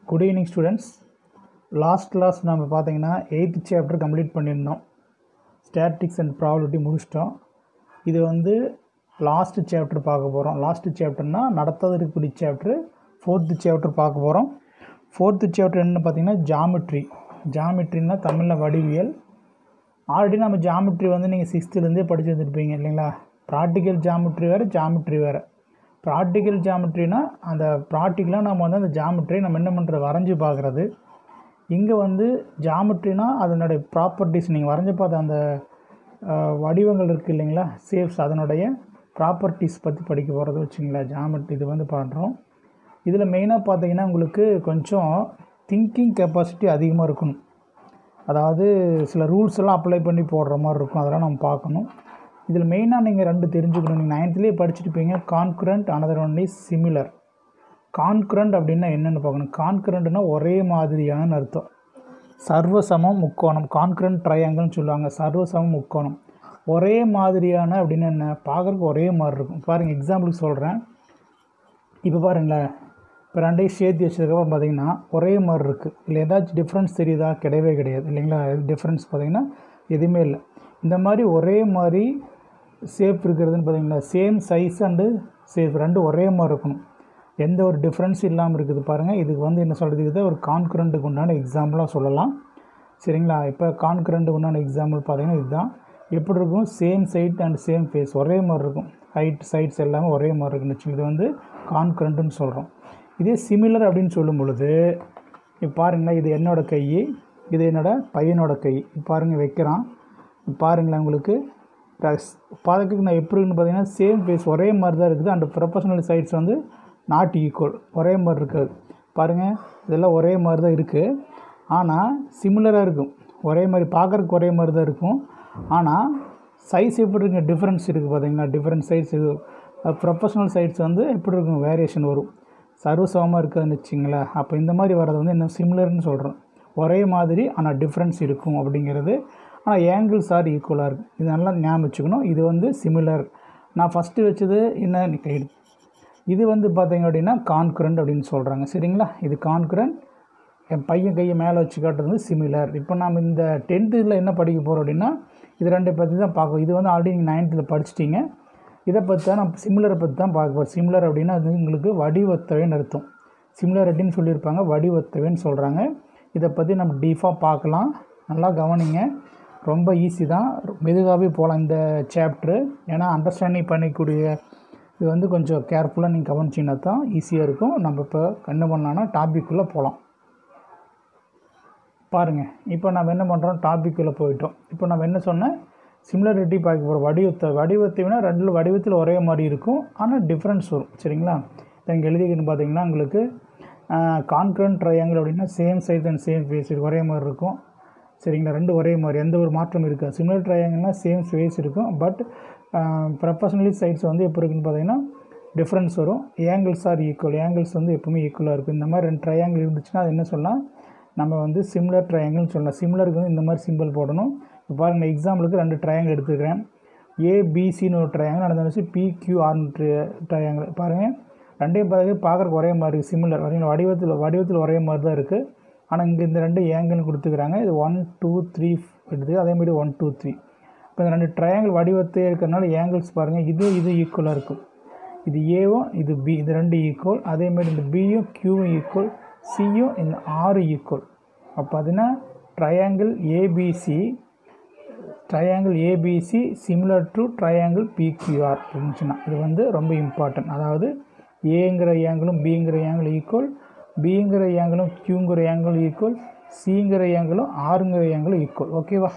Good evening students last class நம்ம பார்த்தீங்கன்னா eighth chapter complete பண்ணியிருந்தோம் ஸ்டாட்டிக்ஸ் அண்ட் ப்ராபபிலிட்டி முடிச்சிட்டோம் இது வந்து லாஸ்ட்டு சாப்டர் பார்க்க போகிறோம் லாஸ்ட்டு சாப்டர்னால் நடத்தாத இருக்கக்கூடிய சாப்டர் ஃபோர்த்து சாப்டர் பார்க்க போகிறோம் ஃபோர்த்து சாப்டர் என்னன்னு பார்த்தீங்கன்னா ஜாமெட்ரி ஜாமெட்ரின்னா தமிழில் வடிவியல் ஆல்ரெடி நம்ம ஜாமெட்ரி வந்து நீங்கள் சிக்ஸ்த்துலேருந்தே படிச்சு வந்துருப்பீங்க இல்லைங்களா ப்ராக்டிக்கல் ஜாமெட்ரி வேறு ஜாமெட்ரி வேறு ப்ராக்டிக்கல் ஜாமெட்ரினா அந்த ப்ராக்டிக்கலாக நம்ம வந்து அந்த ஜாமெட்ரி நம்ம என்ன பண்ணுறது வரைஞ்சி பார்க்குறது இங்கே வந்து ஜாமெட்ரினா அதனுடைய ப்ராப்பர்ட்டிஸ் நீங்கள் வரைஞ்சி பார்த்த அந்த அஹ், வடிவங்கள் இருக்குது இல்லைங்களா சேப்ஸ் அதனுடைய ப்ராப்பர்ட்டிஸ் பற்றி படிக்க போகிறது வச்சுங்களேன் ஜாமெட்ரி இது வந்து பண்ணுறோம் இதில் மெயினாக பார்த்தீங்கன்னா உங்களுக்கு கொஞ்சம் திங்கிங் கெப்பாசிட்டி அதிகமாக இருக்கணும் அதாவது சில ரூல்ஸ் எல்லாம் அப்ளை பண்ணி போடுற மாதிரி இருக்கும் அதெல்லாம் நம்ம பார்க்கணும் இதில் மெயினாக நீங்கள் ரெண்டு தெரிஞ்சுக்கணும் நீங்கள் நைன்த்துலேயே படிச்சிருப்பீங்க congruent another one is similar congruent அப்படின்னா என்னென்னு பார்க்கணும் கான்குரண்ட்னா ஒரே மாதிரியான அர்த்தம் சர்வசமம் முக்கோணம் கான்குரண்ட் ட்ரையாங்கிள்னு சொல்லுவாங்க சர்வசமம் முக்கோணம் ஒரே மாதிரியான அப்படின்னு என்ன பார்க்குறதுக்கு ஒரே மாதிரி இருக்கும் பாருங்கள் எக்ஸாம்பிளுக்கு சொல்கிறேன் இப்போ பாருங்களேன் இப்போ ரெண்டையும் சேர்த்து வச்சதுக்கப்புறம் பார்த்தீங்கன்னா ஒரே மாதிரி இருக்குது இல்லை ஏதாச்சும் டிஃப்ரென்ஸ் தெரியுதா கிடையவே கிடையாது இல்லைங்களா டிஃப்ரென்ஸ் பார்த்தீங்கன்னா எதுவுமே இல்லை இந்த மாதிரி ஒரே மாதிரி ஷேப் இருக்கிறதுன்னு பார்த்தீங்களா சேம் சைஸ் அண்டு ஷேப் ரெண்டும் ஒரே மாதிரி இருக்கணும் எந்த ஒரு டிஃப்ரென்ஸ் இல்லாமல் இருக்குது பாருங்கள் இதுக்கு வந்து என்ன சொல்கிறது இது ஒரு கான்குரண்ட்டுக்கு உண்டான எக்ஸாம்பிளாக சொல்லலாம் சரிங்களா இப்போ கான்குரண்ட்டுக்கு உண்டான எக்ஸாம்பிள் பார்த்தீங்கன்னா இதுதான் எப்படி இருக்கும் same side and same face ஒரே மாதிரி இருக்கும் ஹைட் சைட்ஸ் எல்லாமே ஒரே மாதிரி இருக்குன்னு வச்சுக்கோங்க. இது வந்து கான்குரண்ட்டுன்னு சொல்கிறோம் இதே சிமிலர் அப்படின்னு சொல்லும் பொழுது இப்போ பாருங்களேன் இது என்னோட கை இது என்னோட பையனோட கை இப்போ பாருங்கள் வைக்கிறான் இப்போ பாருங்களேன் உங்களுக்கு பார்க்கறதுக்கு நான் எப்படி இருக்குன்னு பார்த்தீங்கன்னா சேம் ஃபேஸ் ஒரே மாதிரி தான் இருக்குது அண்ட் ப்ரொஃபஷனல் சைட்ஸ் வந்து நாட் ஈக்குவல் ஒரே மாதிரி இருக்காது பாருங்கள் இதெல்லாம் ஒரே மாதிரி தான் இருக்குது ஆனால் சிமிலராக இருக்கும் ஒரே மாதிரி பார்க்குறதுக்கு ஒரே மாதிரி தான் இருக்கும் ஆனால் சைஸ் எப்படி இருக்குங்க டிஃப்ரென்ஸ் இருக்குது பார்த்தீங்களா டிஃப்ரெண்ட் சைட்ஸ் இது ப்ரொஃபஷனல் சைட்ஸ் வந்து எப்படி இருக்கும் வேரியேஷன் வரும் சர்வசமமாக இருக்காதுன்னு வச்சிங்களேன் அப்போ இந்த மாதிரி வர்றது வந்து என்ன சிமிலர்னு சொல்கிறோம் ஒரே மாதிரி ஆனால் டிஃப்ரென்ஸ் இருக்கும் அப்படிங்கிறது ஆனால் ஏங்கிள்ஸ் ஆர் ஈக்குவலாக இருக்கும் இது நல்லா ஞாபகம் வச்சுக்கணும் இது வந்து சிமிலர் நான் ஃபஸ்ட்டு வச்சது என்ன நீ கை எடு. இது வந்து பார்த்தீங்க அப்படின்னா கான்குரண்ட் அப்படின்னு சொல்கிறாங்க சரிங்களா இது கான்குரண்ட் என் பையன் கையை மேலே வச்சு காட்டுறது வந்து சிமிலர் இப்போ நாம் இந்த டென்த்தில் என்ன படிக்க போகிறோம் அப்படின்னா இது ரெண்டை பற்றி தான் பார்க்கணும் இது வந்து ஆல்ரெடி நீங்கள் நைன்த்தில் படிச்சிட்டிங்க இதை பற்றி தான் நம்ம சிமிலரை பற்றி தான் பார்க்க போகிறோம் சிமிலர் அப்படின்னா அது உங்களுக்கு வடிவத்தவைன்னு அர்த்தம் சிமிலரிட்டின்னு சொல்லியிருப்பாங்க வடிவத்தவைன்னு சொல்கிறாங்க இதை பற்றி நம்ம டீஃபாக பார்க்கலாம் நல்லா கவனிங்க ரொம்ப ஈஸி தான் மெதுவாகவே போகலாம் இந்த சாப்ட்ரு ஏன்னா அண்டர்ஸ்டாண்டிங் பண்ணிக்கூடிய இது வந்து கொஞ்சம் கேர்ஃபுல்லாக நீங்கள் கவனிச்சிங்கன்னா தான் ஈஸியாக இருக்கும் நம்ம இப்போ கண்ணு பண்ணலான்னா டாபிக்குள்ளே போகலாம் பாருங்கள் இப்போ நம்ம என்ன பண்ணுறோம் டாபிக்குள்ளே போயிட்டோம் இப்போ நம்ம என்ன சொன்னேன் சிமிலரிட்டி பார்க்க போகிறோம் வடிவத்தை வடிவத்தை விட ரெண்டு வடிவத்தில் ஒரே மாதிரி இருக்கும் ஆனால் டிஃப்ரென்ஸ் வரும் சரிங்களா இதை இங்கே எழுதிக்கணும் பார்த்தீங்கன்னா உங்களுக்கு கான்கரண்ட் ட்ரையாங்கிள் அப்படின்னா same size and same face இது ஒரே மாதிரி இருக்கும் சரிங்களா ரெண்டு ஒரே மாதிரி எந்த ஒரு மாற்றம் இருக்காது சிமிலர் ட்ரையாங்கிள்னால் சேம் ஃபேஸ் இருக்கும் பட் ப்ரொஃபஷனலி சைட்ஸ் வந்து எப்படி இருக்குன்னு பார்த்தீங்கன்னா டிஃப்ரென்ஸ் வரும் ஏங்கிள்ஸ் ஆர் ஈக்குவல் ஏங்கிள்ஸ் வந்து எப்பவுமே ஈக்குவலாக இருக்கும் இந்த மாதிரி ரெண்டு ட்ரையாங்கிள் இருந்துச்சுன்னா அது என்ன சொல்லலாம் நம்ம வந்து சிமிலர் ட்ரையாங்கிள்னு சொல்லலாம் சிமிலருக்கு வந்து இந்த மாதிரி சிம்பிள் போடணும் இப்போ பாருங்கள் எக்ஸாம்பிளுக்கு ரெண்டு ட்ரையாங்கிள் எடுத்துக்கிறேன் ஏபிசின்னு ஒரு ட்ரையாங்கிள் நடந்து வச்சு பிக்யூஆர்னு ட்ரையாங்கிள் பாருங்கள் ரெண்டையும் பார்க்க பார்க்குறக்கு ஒரே மாதிரி இருக்குது சிமிலர் வரையும் வடிவத்தில் வடிவத்தில் ஒரே மாதிரி தான் இருக்குது ஆனால் இங்கே இந்த ரெண்டு ஏங்கிள்னு கொடுத்துக்கிறாங்க இது ஒன் டூ த்ரீ எடுத்து அதேமாதிரி ஒன் டூ த்ரீ இப்போ இந்த ரெண்டு ட்ரையாங்கிள் வடிவத்தே இருக்கிறனால ஏங்கிள்ஸ் பாருங்கள் இது இது ஈக்குவலாக இருக்கும் இது ஏவும் இது பி இது ரெண்டு ஈக்குவல் அதேமாதிரி இந்த பியும் கியூவும் ஈக்குவல் சியும் இந்த ஆறு ஈக்குவல் அப்போ பார்த்தீங்கன்னா triangle ABC triangle ABC similar to triangle PQR இருந்துச்சுன்னா இது வந்து ரொம்ப இம்பார்ட்டன்ட் அதாவது ஏங்கிற ஏங்கிளும் பிங்கிற ஏங்கிள் ஈக்குவல் பிங்கிற ஏங்கிளும் கியூங்கிற ஏங்கிள் ஈக்குவல் சிங்கிற ஏங்கிளும் ஆறுங்கிற ஏங்கிளும் ஈக்குவல் ஓகேவா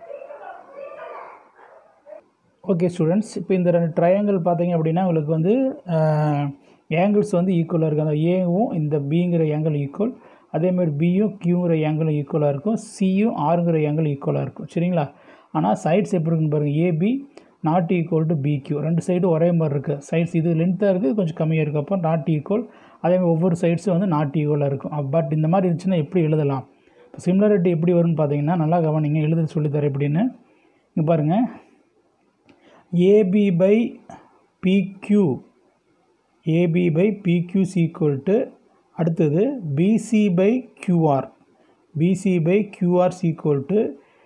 ஓகே ஸ்டூடெண்ட்ஸ் இப்போ இந்த ரெண்டு ட்ரையாங்கிள் பார்த்தீங்க அப்படின்னா உங்களுக்கு வந்து ஏங்கிள்ஸ் வந்து ஈக்குவலாக இருக்குது அந்த ஏவும் இந்த பிங்கிற ஏங்கிள் ஈக்குவல் அதேமாதிரி பியும் கியூங்கிற ஏங்கிளும் ஈக்குவலாக இருக்கும் சியும் ஆறுங்கிற ஏங்கிள் ஈக்குவலாக இருக்கும் சரிங்களா ஆனால் சைட்ஸ் எப்படி இருக்குன்னு பாருங்கள் AB not equal to PQ ரெண்டு சைடும் ஒரே மாதிரி இருக்குது சைட்ஸ் இது லென்த்தாக இருக்குது கொஞ்சம் கம்மியாக இருக்குது அப்போ நாட் ஈக்குவல் அதேமாதிரி ஒவ்வொரு சைட்ஸும் வந்து நாட் ஈக்குவலாக இருக்கும் பட் இந்த மாதிரி இருந்துச்சுன்னா எப்படி எழுதலாம் இப்போ சிமிலாரிட்டி எப்படி வரும்னு பார்த்தீங்கன்னா நல்லா கவனிங்க எழுத சொல்லித்தரேன் எப்படின்னு இங்கே பாருங்கள் AB by PQ AB by PQ equal to அடுத்தது BC by QR BC by QR is equal to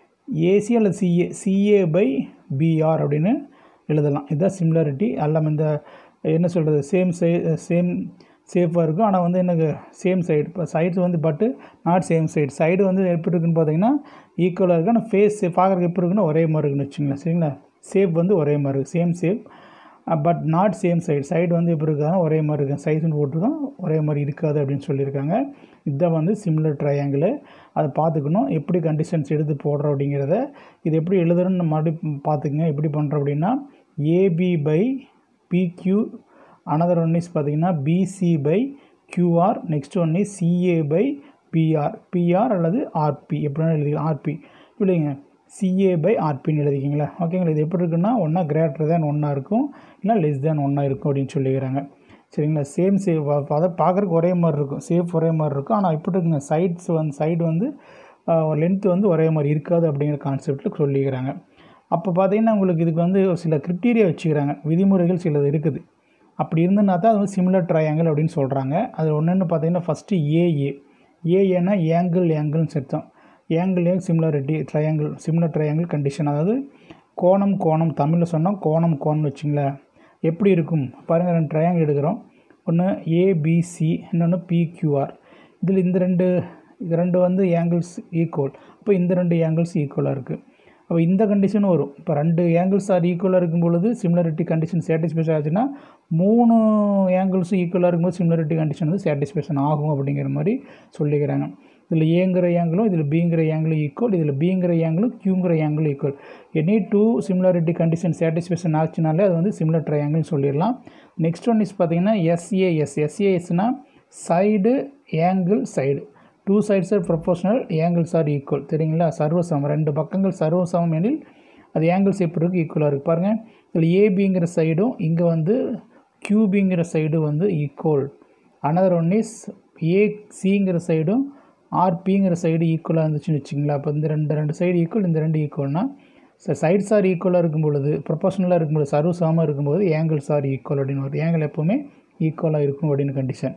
AC அல்லது சிஏ சிஏ பை பிஆர் அப்படின்னு எழுதலாம் இதுதான் சிமிலாரிட்டி எல்லாம் இந்த என்ன சொல்கிறது சேம் சை சேம் சேஃபாக இருக்கும் ஆனால் வந்து எனக்கு சேம் சைடு இப்போ சைட்ஸ் வந்து பட்டு நாட் சேம் சைடு சைடு வந்து எப்படி இருக்குன்னு பார்த்தீங்கன்னா ஈக்குவலாக இருக்குது ஆனால் ஃபேஸ் பார்க்குறதுக்கு எப்படி இருக்குன்னு ஒரே மாதிரி இருக்குன்னு வச்சுங்களேன் சரிங்களா ஷேப் வந்து ஒரே மாதிரி இருக்குது same shape but not same side side வந்து எப்படி இருக்காங்க ஒரே மாதிரி இருக்கு சைஸ்னு போட்டிருக்கோம் ஒரே மாதிரி இருக்காது அப்படின்னு சொல்லியிருக்காங்க இதுதான் வந்து சிமிலர் ட்ரையாங்கிள் அதை பார்த்துக்கணும் எப்படி கண்டிஷன்ஸ் எடுத்து போடுறோம் அப்படிங்கிறத இது எப்படி எழுதுறோன்னு மறுபடியும் பார்த்துக்குங்க எப்படி பண்ணுறோம் அப்படின்னா AB by PQ another one is பார்த்தீங்கன்னா BC by QR next one is CA by PR PR அல்லது ஆர்பி எப்படின்னா எழுதிக்கலாம் ஆர்பி இல்லைங்க சிஏ பை ஆர்பின்னு எழுதிக்கிங்களா ஓகேங்களா இது எப்படி இருக்குன்னா ஒன்றா கிரேட்டர் தேன் ஒன்றா இருக்கும் இல்லை லெஸ் தேன் ஒன்றா இருக்கும் அப்படின்னு சொல்லிக்கிறாங்க சரிங்களா சேம் சேவ் அதை பார்க்குறக்கு ஒரே மாதிரி இருக்கும் சேஃப் ஒரே மாதிரி இருக்கும் ஆனால் இப்படி இருக்குங்க சைட்ஸ் வந்து சைடு வந்து லென்த்து வந்து ஒரே மாதிரி இருக்காது அப்படிங்கிற கான்செப்டில் சொல்லிக்கிறாங்க அப்போ பார்த்தீங்கன்னா உங்களுக்கு இதுக்கு வந்து சில கிரிட்டீரியா வச்சுக்கிறாங்க விதிமுறைகள் சிலது இருக்குது அப்படி இருந்ததுனா தான் அது வந்து சிமிலர் ட்ரையாங்கிள் அப்படின்னு சொல்கிறாங்க அது ஒன்றுன்னு பார்த்தீங்கன்னா ஃபஸ்ட்டு ஏஏ ஏஏன்னா ஏங்கிள் ஏங்கிள்னு சேர்த்தோம் ஏங்கிள் ஏங் similarity triangle similar triangle condition அதாவது கோணம் கோணம் தமிழில் சொன்னால் கோணம் கோணம்னு வச்சுங்களேன் எப்படி இருக்கும் பாருங்கள் ரெண்டு ட்ரையாங்கிள் எடுக்கிறோம் ஒன்று ஏபிசி இன்னொன்று பிக்யூஆர் இதில் இந்த ரெண்டு இது ரெண்டு வந்து ஏங்கிள்ஸ் ஈக்குவல் அப்போ இந்த ரெண்டு ஏங்கிள்ஸ் ஈக்குவலாக இருக்குது அப்போ இந்த கண்டிஷனும் வரும் இப்போ ரெண்டு ஏங்கிள்ஸ் ஆர் ஈக்குவலாக இருக்கும் பொழுது சிமிலரிட்டி கண்டிஷன் சாட்டிஸ்ஃபேக்ஷன் ஆச்சுன்னா மூணு ஏங்கிள்ஸும் ஈக்குவலாக இருக்கும்போது சிமிலரிட்டி கண்டிஷன் வந்து சாட்டிஸ்ஃபேக்ஷன் ஆகும் அப்படிங்கிற மாதிரி சொல்லிக்கிறாங்க இதில் ஏங்கிற ஏங்கிளும் இதில் பிங்கிற ஏங்கிளும் ஈக்குவல் இதில் பிங்கிற ஏங்கிளும் கியூங்கிற ஏங்கிளும் equal any two similarity condition satisfaction ஆச்சுனாலே அது வந்து சிமிலர் ட்ரையாங்கிள்னு சொல்லிடலாம் நெக்ஸ்ட் ஒன் இஸ் பார்த்தீங்கன்னா எஸ்ஏஎஸ் எஸ்ஏஎஸ்னால் side angle side two sides are proportional angles are equal சரிங்களா சர்வசமம் ரெண்டு பக்கங்கள் சர்வசமம் எனில் அது ஏங்கிள்ஸ் எப்படி இருக்குது ஈக்குவலாக இருக்குது பாருங்கள் இதில் ஏபிங்கிற சைடும் இங்கே வந்து கியூபிங்கிற சைடு வந்து ஈக்குவல் அனதர் ஒன் இஸ் ஏசிங்கிற சைடும் ஆர்பிங்கிற சைடு ஈக்குவலாக இருந்துச்சுன்னு வச்சுங்களா அப்போ இந்த ரெண்டு ரெண்டு சைடு ஈக்குவல் இந்த ரெண்டு ஈக்குவல்னா சைட்ஸ் ஆர் ஈக்குவலாக இருக்கும் பொழுது ப்ரொபோஷனலாக இருக்கும்போது சர்வசமமாக இருக்கும்போது ஏங்கிள்ஸ் ஆர் ஈக்குவல் அப்படின்னு வருது ஏங்கிள் எப்போவுமே ஈக்குவலாக இருக்கும் அப்படின்னு கண்டிஷன்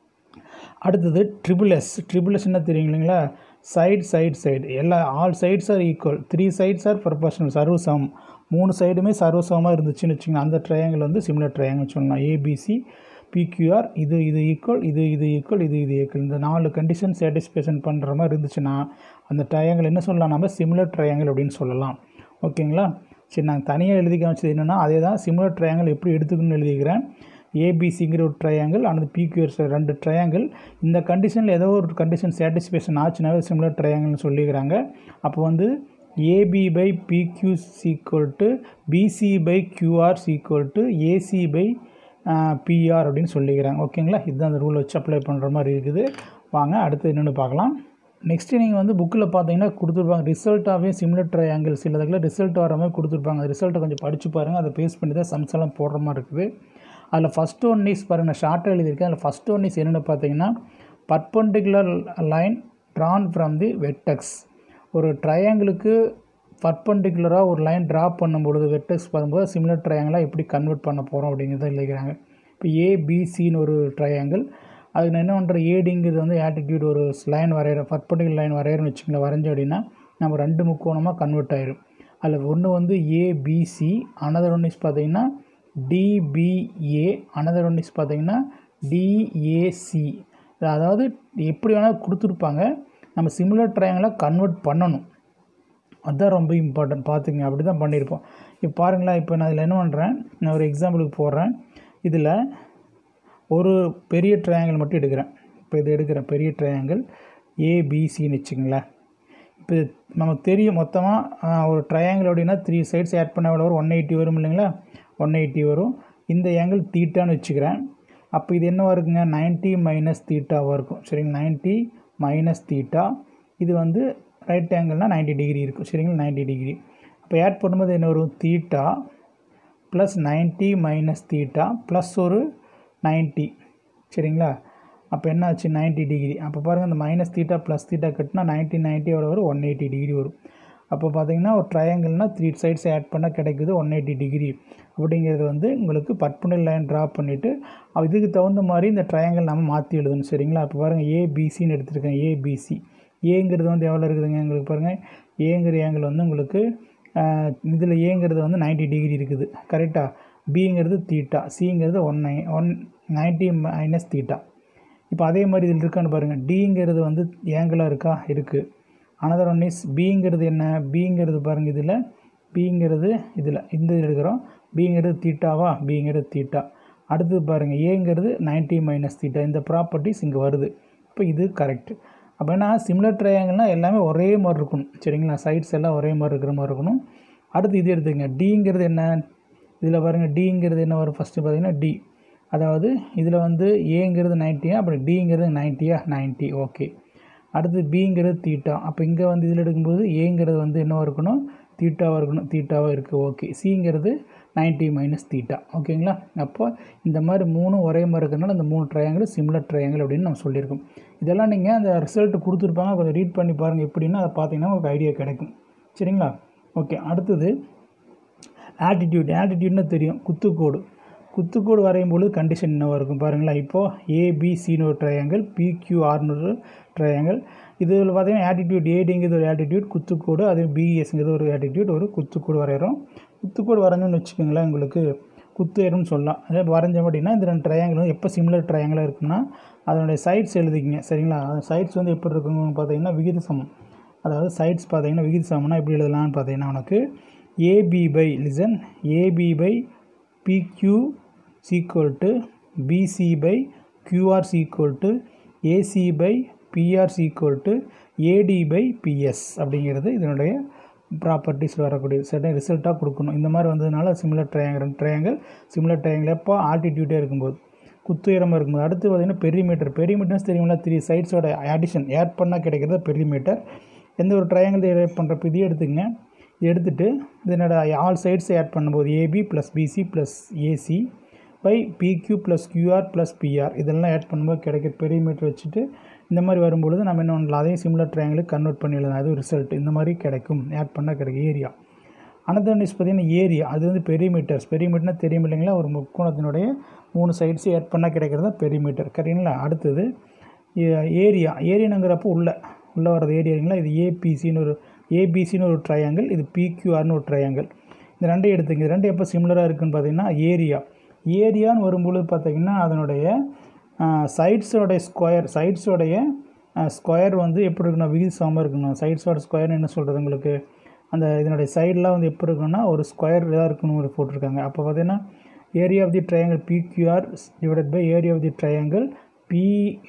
அடுத்தது ட்ரிபிள் எஸ் ட்ரிபிள் எஸ் என்ன தெரியும் இல்லைங்களா சைடு சைடு சைடு எல்லா all sides are equal three sides are proportional சர்வசமம் மூணு சைடுமே சர்வசமமாக இருந்துச்சுன்னு வச்சுக்கோங்க அந்த ட்ரையாங்கிள் வந்து சிமிலர் ட்ரையாங்கிள் சொல்லலாம் ஏபிசி பிக்யூஆர் இது இது ஈக்குவல் இது இது ஈக்குவல் இது இது ஈக்குவல் இந்த நாலு கண்டிஷன் சாட்டிஸ்ஃபேக்ஷன் பண்ணுற மாதிரி இருந்துச்சுன்னா அந்த ட்ரையாங்கிள் என்ன சொல்லலாம் நம்ம சிமிலர் ட்ரையாங்கிள் அப்படின்னு சொல்லலாம் ஓகேங்களா சரி நாங்கள் தனியாக எழுதி காமிச்சது என்னென்னா அதே தான் சிமிலர் ட்ரையாங்கிள் எப்படி எடுத்துக்கணும்னு எழுதிக்கிறேன் ஏபிசிங்கிற ஒரு ட்ரையாங்கிள் அல்லது பிக்யூஆர் ரெண்டு ட்ரையாங்கிள் இந்த கண்டிஷனில் ஏதோ ஒரு கண்டிஷன் சாட்டிஸ்ஃபேக்ஷன் ஆச்சுனாவே சிமிலர் ட்ரையாங்கிள்னு சொல்லிக்கிறாங்க அப்போ வந்து AB by PQ sequel to BC by QR is equal to AC by PR அப்படின்னு சொல்லிக்கிறாங்க ஓகேங்களா இதுதான் அந்த ரூல் வச்சு அப்ளை பண்ணுற மாதிரி இருக்குது வாங்க அடுத்து என்னென்னு பார்க்கலாம் நெக்ஸ்ட்டு நீங்கள் வந்து புக்கில் பார்த்தீங்கன்னா கொடுத்துருப்பாங்க ரிசல்ட்டாகவே சிமிலர் ட்ரையாங்கிள் சிலதுக்குள்ள ரிசல்ட் வர மாதிரி கொடுத்துருப்பாங்க ரிசல்ட்டை கொஞ்சம் படித்து பாருங்கள் அதை பேஸ் பண்ணி தான் சம்ஸ் எல்லாம் போடுற மாதிரி இருக்குது அதில் ஃபஸ்ட் ஒன் இஸ் பாருங்கள் நான் ஷார்ட்டாக எழுதியிருக்கேன் அதில் ஃபஸ்ட் ஒன் இஸ் என்னென்னு பார்த்தீங்கன்னா perpendicular line drawn from the vertex ஒரு ட்ரையாங்கிளுக்கு பர்பண்டிகுலராக ஒரு லைன் ட்ரா பண்ணும்பொழுது வெட்டக்ஸ் பண்ணும்போது சிமிலர் ட்ரையாங்கிளாக எப்படி கன்வெர்ட் பண்ண போகிறோம் அப்படிங்கிறத எழுதிக்கிறாங்க இப்போ ஏபிசின்னு ஒரு ட்ரையாங்கிள் அதுக்கு நான் என்ன பண்ணுறேன் ஏடிங்கிறது வந்து ஆட்டிடியூட் ஒரு லைன் வரைகிற பர்பண்டிகுலர் லைன் வரைகிறேன்னு வச்சுங்களேன் வரைஞ்சோம் அப்படின்னா நம்ம ரெண்டு முக்கோணமாக கன்வெர்ட் ஆயிரும் அதில் ஒன்று வந்து ஏபிசி அனதர் ஒன் இஸ் பார்த்தீங்கன்னா டிபிஏ அனதர் ஒன் இஸ் பார்த்தீங்கன்னா டிஏசி அதாவது எப்படி வேணால் கொடுத்துருப்பாங்க நம்ம சிமிலர் ட்ரையாங்கிளாக கன்வெர்ட் பண்ணணும் அதுதான் ரொம்ப இம்பார்ட்டன்ட் பார்த்துங்க அப்படி தான் பண்ணியிருப்போம் இப்போ பாருங்களேன் இப்போ நான் இதில் என்ன பண்ணுறேன் நான் ஒரு எக்ஸாம்பிளுக்கு போடுறேன் இதில் ஒரு பெரிய ட்ரையாங்கிள் மட்டும் எடுக்கிறேன் இப்போ இது எடுக்கிறேன் பெரிய ட்ரையாங்கிள் ஏபிசின்னு வச்சுங்களேன் இப்போ இது நமக்கு தெரியும் மொத்தமாக ஒரு ட்ரையாங்கிள் அப்படின்னா த்ரீ சைட்ஸ் ஆட் பண்ண எவ்வளோ வரும் ஒன் எயிட்டி வரும் இல்லைங்களா ஒன் எயிட்டி வரும் இந்த ஆங்கிள் தீட்டான்னு வச்சுக்கிறேன் அப்போ இது என்னவாக இருக்குங்க நைன்ட்டி மைனஸ் தீட்டாவாக இருக்கும் சரிங்களா நைன்ட்டி மைனஸ் தீட்டா இது வந்து ரைட் ஆங்கிள்னால் நைன்ட்டி டிகிரி இருக்கும் சரிங்களா நைன்ட்டி டிகிரி அப்போ ஆட் பண்ணும்போது என்ன வரும் theta plus ninety minus theta plus ஒரு நைன்ட்டி சரிங்களா அப்போ என்ன ஆச்சு நைன்ட்டி டிகிரி அப்போ பாருங்கள் இந்த மைனஸ் தீட்டா ப்ளஸ் தீட்டா கட்டினா நைன்ட்டி நைன்ட்டி எவ்வளோ வரும் ஒன் எயிட்டி டிகிரி வரும் அப்போ பார்த்தீங்கன்னா ஒரு ட்ரையாங்கிள்னால் த்ரீ சைட்ஸ் ஆட் பண்ணால் கிடைக்குது ஒன் எயிட்டி டிகிரி அப்படிங்கிறது வந்து உங்களுக்கு பர்பனல் லைன் ட்ரா பண்ணிவிட்டு இதுக்கு தகுந்த மாதிரி இந்த ட்ரையாங்கிள் நம்ம மாற்றி எழுதணும் சரிங்களா இப்போ பாருங்கள் ஏபிசின்னு எடுத்துருக்கேன் ஏபிசி ஏங்கிறது வந்து எவ்வளோ இருக்குதுங்க எங்களுக்கு பாருங்கள் ஏங்கிற ஏங்கிள் வந்து உங்களுக்கு இதில் ஏங்கிறது வந்து 90 டிகிரி இருக்குது கரெக்டாக பிங்கிறது தீட்டா சிங்கிறது ஒன் நை ஒன் நைன்ட்டி மைனஸ் தீட்டா இப்போ அதே மாதிரி இதில் இருக்கான்னு பாருங்கள் டிங்கிறது வந்து ஏங்கிளாக இருக்கா இருக்குது அனதர் ஒன் இஸ் பிங்கிறது என்ன பிங்கிறது பாருங்கள் இதில் பிங்கிறது இதில் இந்த இது எடுக்கிறோம் பிங்கிறது தீட்டாவா பிங்கிறது தீட்டா அடுத்தது பாருங்கள் ஏங்கிறது 90 மைனஸ் தீட்டா இந்த ப்ராப்பர்ட்டிஸ் இங்கே வருது இப்போ இது கரெக்ட் அப்போ என்ன சிமிலர் ட்ரையாங்கிள்னால் எல்லாமே ஒரே மாதிரி இருக்கணும் சரிங்களா சைட்ஸ் எல்லாம் ஒரே மாதிரி இருக்கிற மாதிரி இருக்கணும் அடுத்து இது எடுத்துங்க டிங்கிறது என்ன இதில் பாருங்கள் டிங்கிறது என்ன வரும் ஃபஸ்ட்டு பார்த்தீங்கன்னா டி அதாவது இதில் வந்து ஏங்கிறது நைன்ட்டியா அப்புறம் டிங்கிறது நைன்ட்டியா நைன்ட்டி ஓகே அடுத்து பிங்கிறது தீட்டா அப்போ இங்கே வந்து இதில் எடுக்கும்போது ஏங்கிறது வந்து என்னவாக இருக்கணும் தீட்டாவாக இருக்கணும் தீட்டாவாக இருக்குது ஓகே சிங்கிறது 90 மைனஸ் தீட்டா ஓகேங்களா அப்போ இந்த மாதிரி மூணு ஒரே மாதிரி இருக்கிறதுனால இந்த மூணு ட்ரையாங்கிள் சிமிலர் ட்ரையாங்கிள் அப்படின்னு நம்ம சொல்லியிருக்கோம் இதெல்லாம் நீங்கள் அந்த ரிசல்ட் கொடுத்துருப்பாங்க கொஞ்சம் ரீட் பண்ணி பாருங்கள் எப்படின்னா அதை பார்த்தீங்கன்னா உங்களுக்கு ஐடியா கிடைக்கும் சரிங்களா ஓகே அடுத்தது ஆட்டிடியூட் ஆட்டிடியூட்னு தெரியும் குத்துக்கோடு குத்துக்கோடு வரையும் பொழுது கண்டிஷன் என்னவாக இருக்கும் பாருங்களேன் இப்போது ஏபிசின்னு ஒரு ட்ரையாங்கிள் பிக்யூஆர்னு ஒரு ட்ரையாங்கிள் இதில் பார்த்தீங்கன்னா ஆட்டிடியூட் ஏடிங்கிறது ஒரு ஆட்டிடியூட் குத்துக்கோடு அது பிஎஸ்ங்கிறது ஒரு ஆட்டிடியூட் ஒரு குத்துக்கோடு வரைகிறோம் குத்துக்கோடு வரைஞ்சோன்னு வச்சுக்கோங்களேன் உங்களுக்கு குத்துயரம்னு சொல்லலாம் அதே வரைஞ்சோம் அப்படின்னா இந்த ரெண்டு ட்ரையாங்கிளும் எப்போ சிமிலர் ட்ரையாங்கிளாக இருக்குன்னா அதனுடைய சைட்ஸ் எழுதிக்கிங்க சரிங்களா அந்த சைட்ஸ் வந்து எப்படி இருக்குன்னு பார்த்தீங்கன்னா விகித சமம் அதாவது சைட்ஸ் பார்த்தீங்கன்னா விகித சமம்னா எப்படி எழுதலாம்னு பார்த்தீங்கன்னா உனக்கு AB by listen AB by PQ sequel to BC by QR is equal to AC by PR is equal to AD by BS அப்படிங்கிறது இதனுடைய ப்ராப்பர்ட்டிஸ் வரக்கூடிய சர்டன் ரிசல்ட்டாக கொடுக்கணும் இந்த மாதிரி வந்ததுனால similar triangle triangle similar triangle எப்போ ஆல்டிடியூட்டே இருக்கும்போது குத்துயரமாக இருக்கும்போது அடுத்து பார்த்திங்கன்னா பெரிமீட்டர் பெரிமீட்டர்ஸ் தெரியுங்களா த்ரீ சைட்ஸோட ஆடிஷன் ஆட் பண்ணால் கிடைக்கிறது பெரிமீட்டர் எந்த ஒரு ட்ரையாங்கிள் ஆட் பண்ணுறப்ப இதையே எடுத்துக்கங்க இது எடுத்துகிட்டு இதனோட ஆல் சைட்ஸ் ஆட் பண்ணும்போது AB plus BC plus AC by PQ plus QR plus PR இதெல்லாம் ஆட் பண்ணும்போது கிடைக்கிற பெரிமீட்டர் வச்சுட்டு இந்த மாதிரி வரும்பொழுது நம்ம என்ன பண்ணலாம் அதையும் சிமிலர் ட்ரையாங்கிளுக்கு கன்வெர்ட் பண்ணி எழுதலாம் அது ரிசல்ட் இந்த மாதிரி கிடைக்கும் ஆட் பண்ணால் கிடைக்கும் ஏரியா அனதர் நிஸ் பார்த்தீங்கன்னா ஏரியா அது வந்து பெரிமீட்டர்ஸ் பெரிமீட்டர்னா தெரியும் இல்லைங்களா ஒரு முக்கோணத்தினுடைய மூணு சைட்ஸு ஆட் பண்ணால் கிடைக்கிறது தான் பெரிமீட்டர் கரெக்டுங்களா அடுத்தது ஏரியா ஏரியாங்கிறப்போ உள்ள உள்ளே வர்றது ஏரியாங்களா இது ஏபிசின்னு ஒரு ஏபிசின்னு ஒரு ட்ரையாங்கிள் இது பிக்யூஆர்னு ஒரு ட்ரையாங்கிள் இந்த ரெண்டையும் எடுத்துங்க இது ரெண்டு எப்போ சிமிலராக இருக்குன்னு பார்த்தீங்கன்னா ஏரியா ஏரியான்னு வரும்பொழுது பார்த்தீங்கன்னா அதனுடைய சைட்ஸோடைய ஸ்கொயர் சைட்ஸோடைய ஸ்கொயர் வந்து எப்படி இருக்கணும் விகித சமமாக இருக்கணும் சைட்ஸோட ஸ்கொயர்னு என்ன சொல்கிறது உங்களுக்கு அந்த இதனுடைய சைடெலாம் வந்து எப்படி இருக்குன்னா ஒரு ஸ்கொயர் இதாக இருக்கணும் ஒரு போட்டிருக்காங்க அப்போ பார்த்தீங்கன்னா area of the triangle PQR divided by area of the triangle P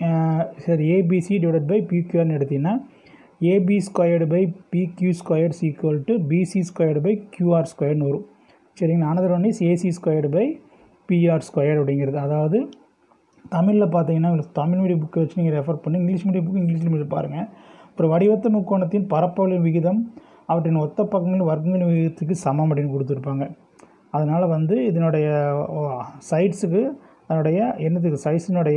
சரி ஏபிசி டிவைடட் பை பிக்யூஆர்னு எடுத்திங்கன்னா AB squared by PQ squares equal to BC squared by QR ஸ்கொயர்னு வரும் சரிங்களா another one is AC squared by PR square அப்படிங்கிறது அதாவது தமிழில் பார்த்தீங்கன்னா உங்களுக்கு தமிழ் மீடியம் புக்கை வச்சு நீங்கள் ரெஃபர் பண்ணி English medium book English medium பாருங்கள் ஒரு வடிவத்த முக்கோணத்தின் பரப்பளவின் விகிதம் அவற்றின் ஒத்த பக்கங்களின் வர்க்கங்களின் விகிதத்துக்கு சமம் அப்படின்னு கொடுத்துருப்பாங்க அதனால் வந்து இதனுடைய சைட்ஸுக்கு அதனுடைய என்னதுக்கு சைஸினுடைய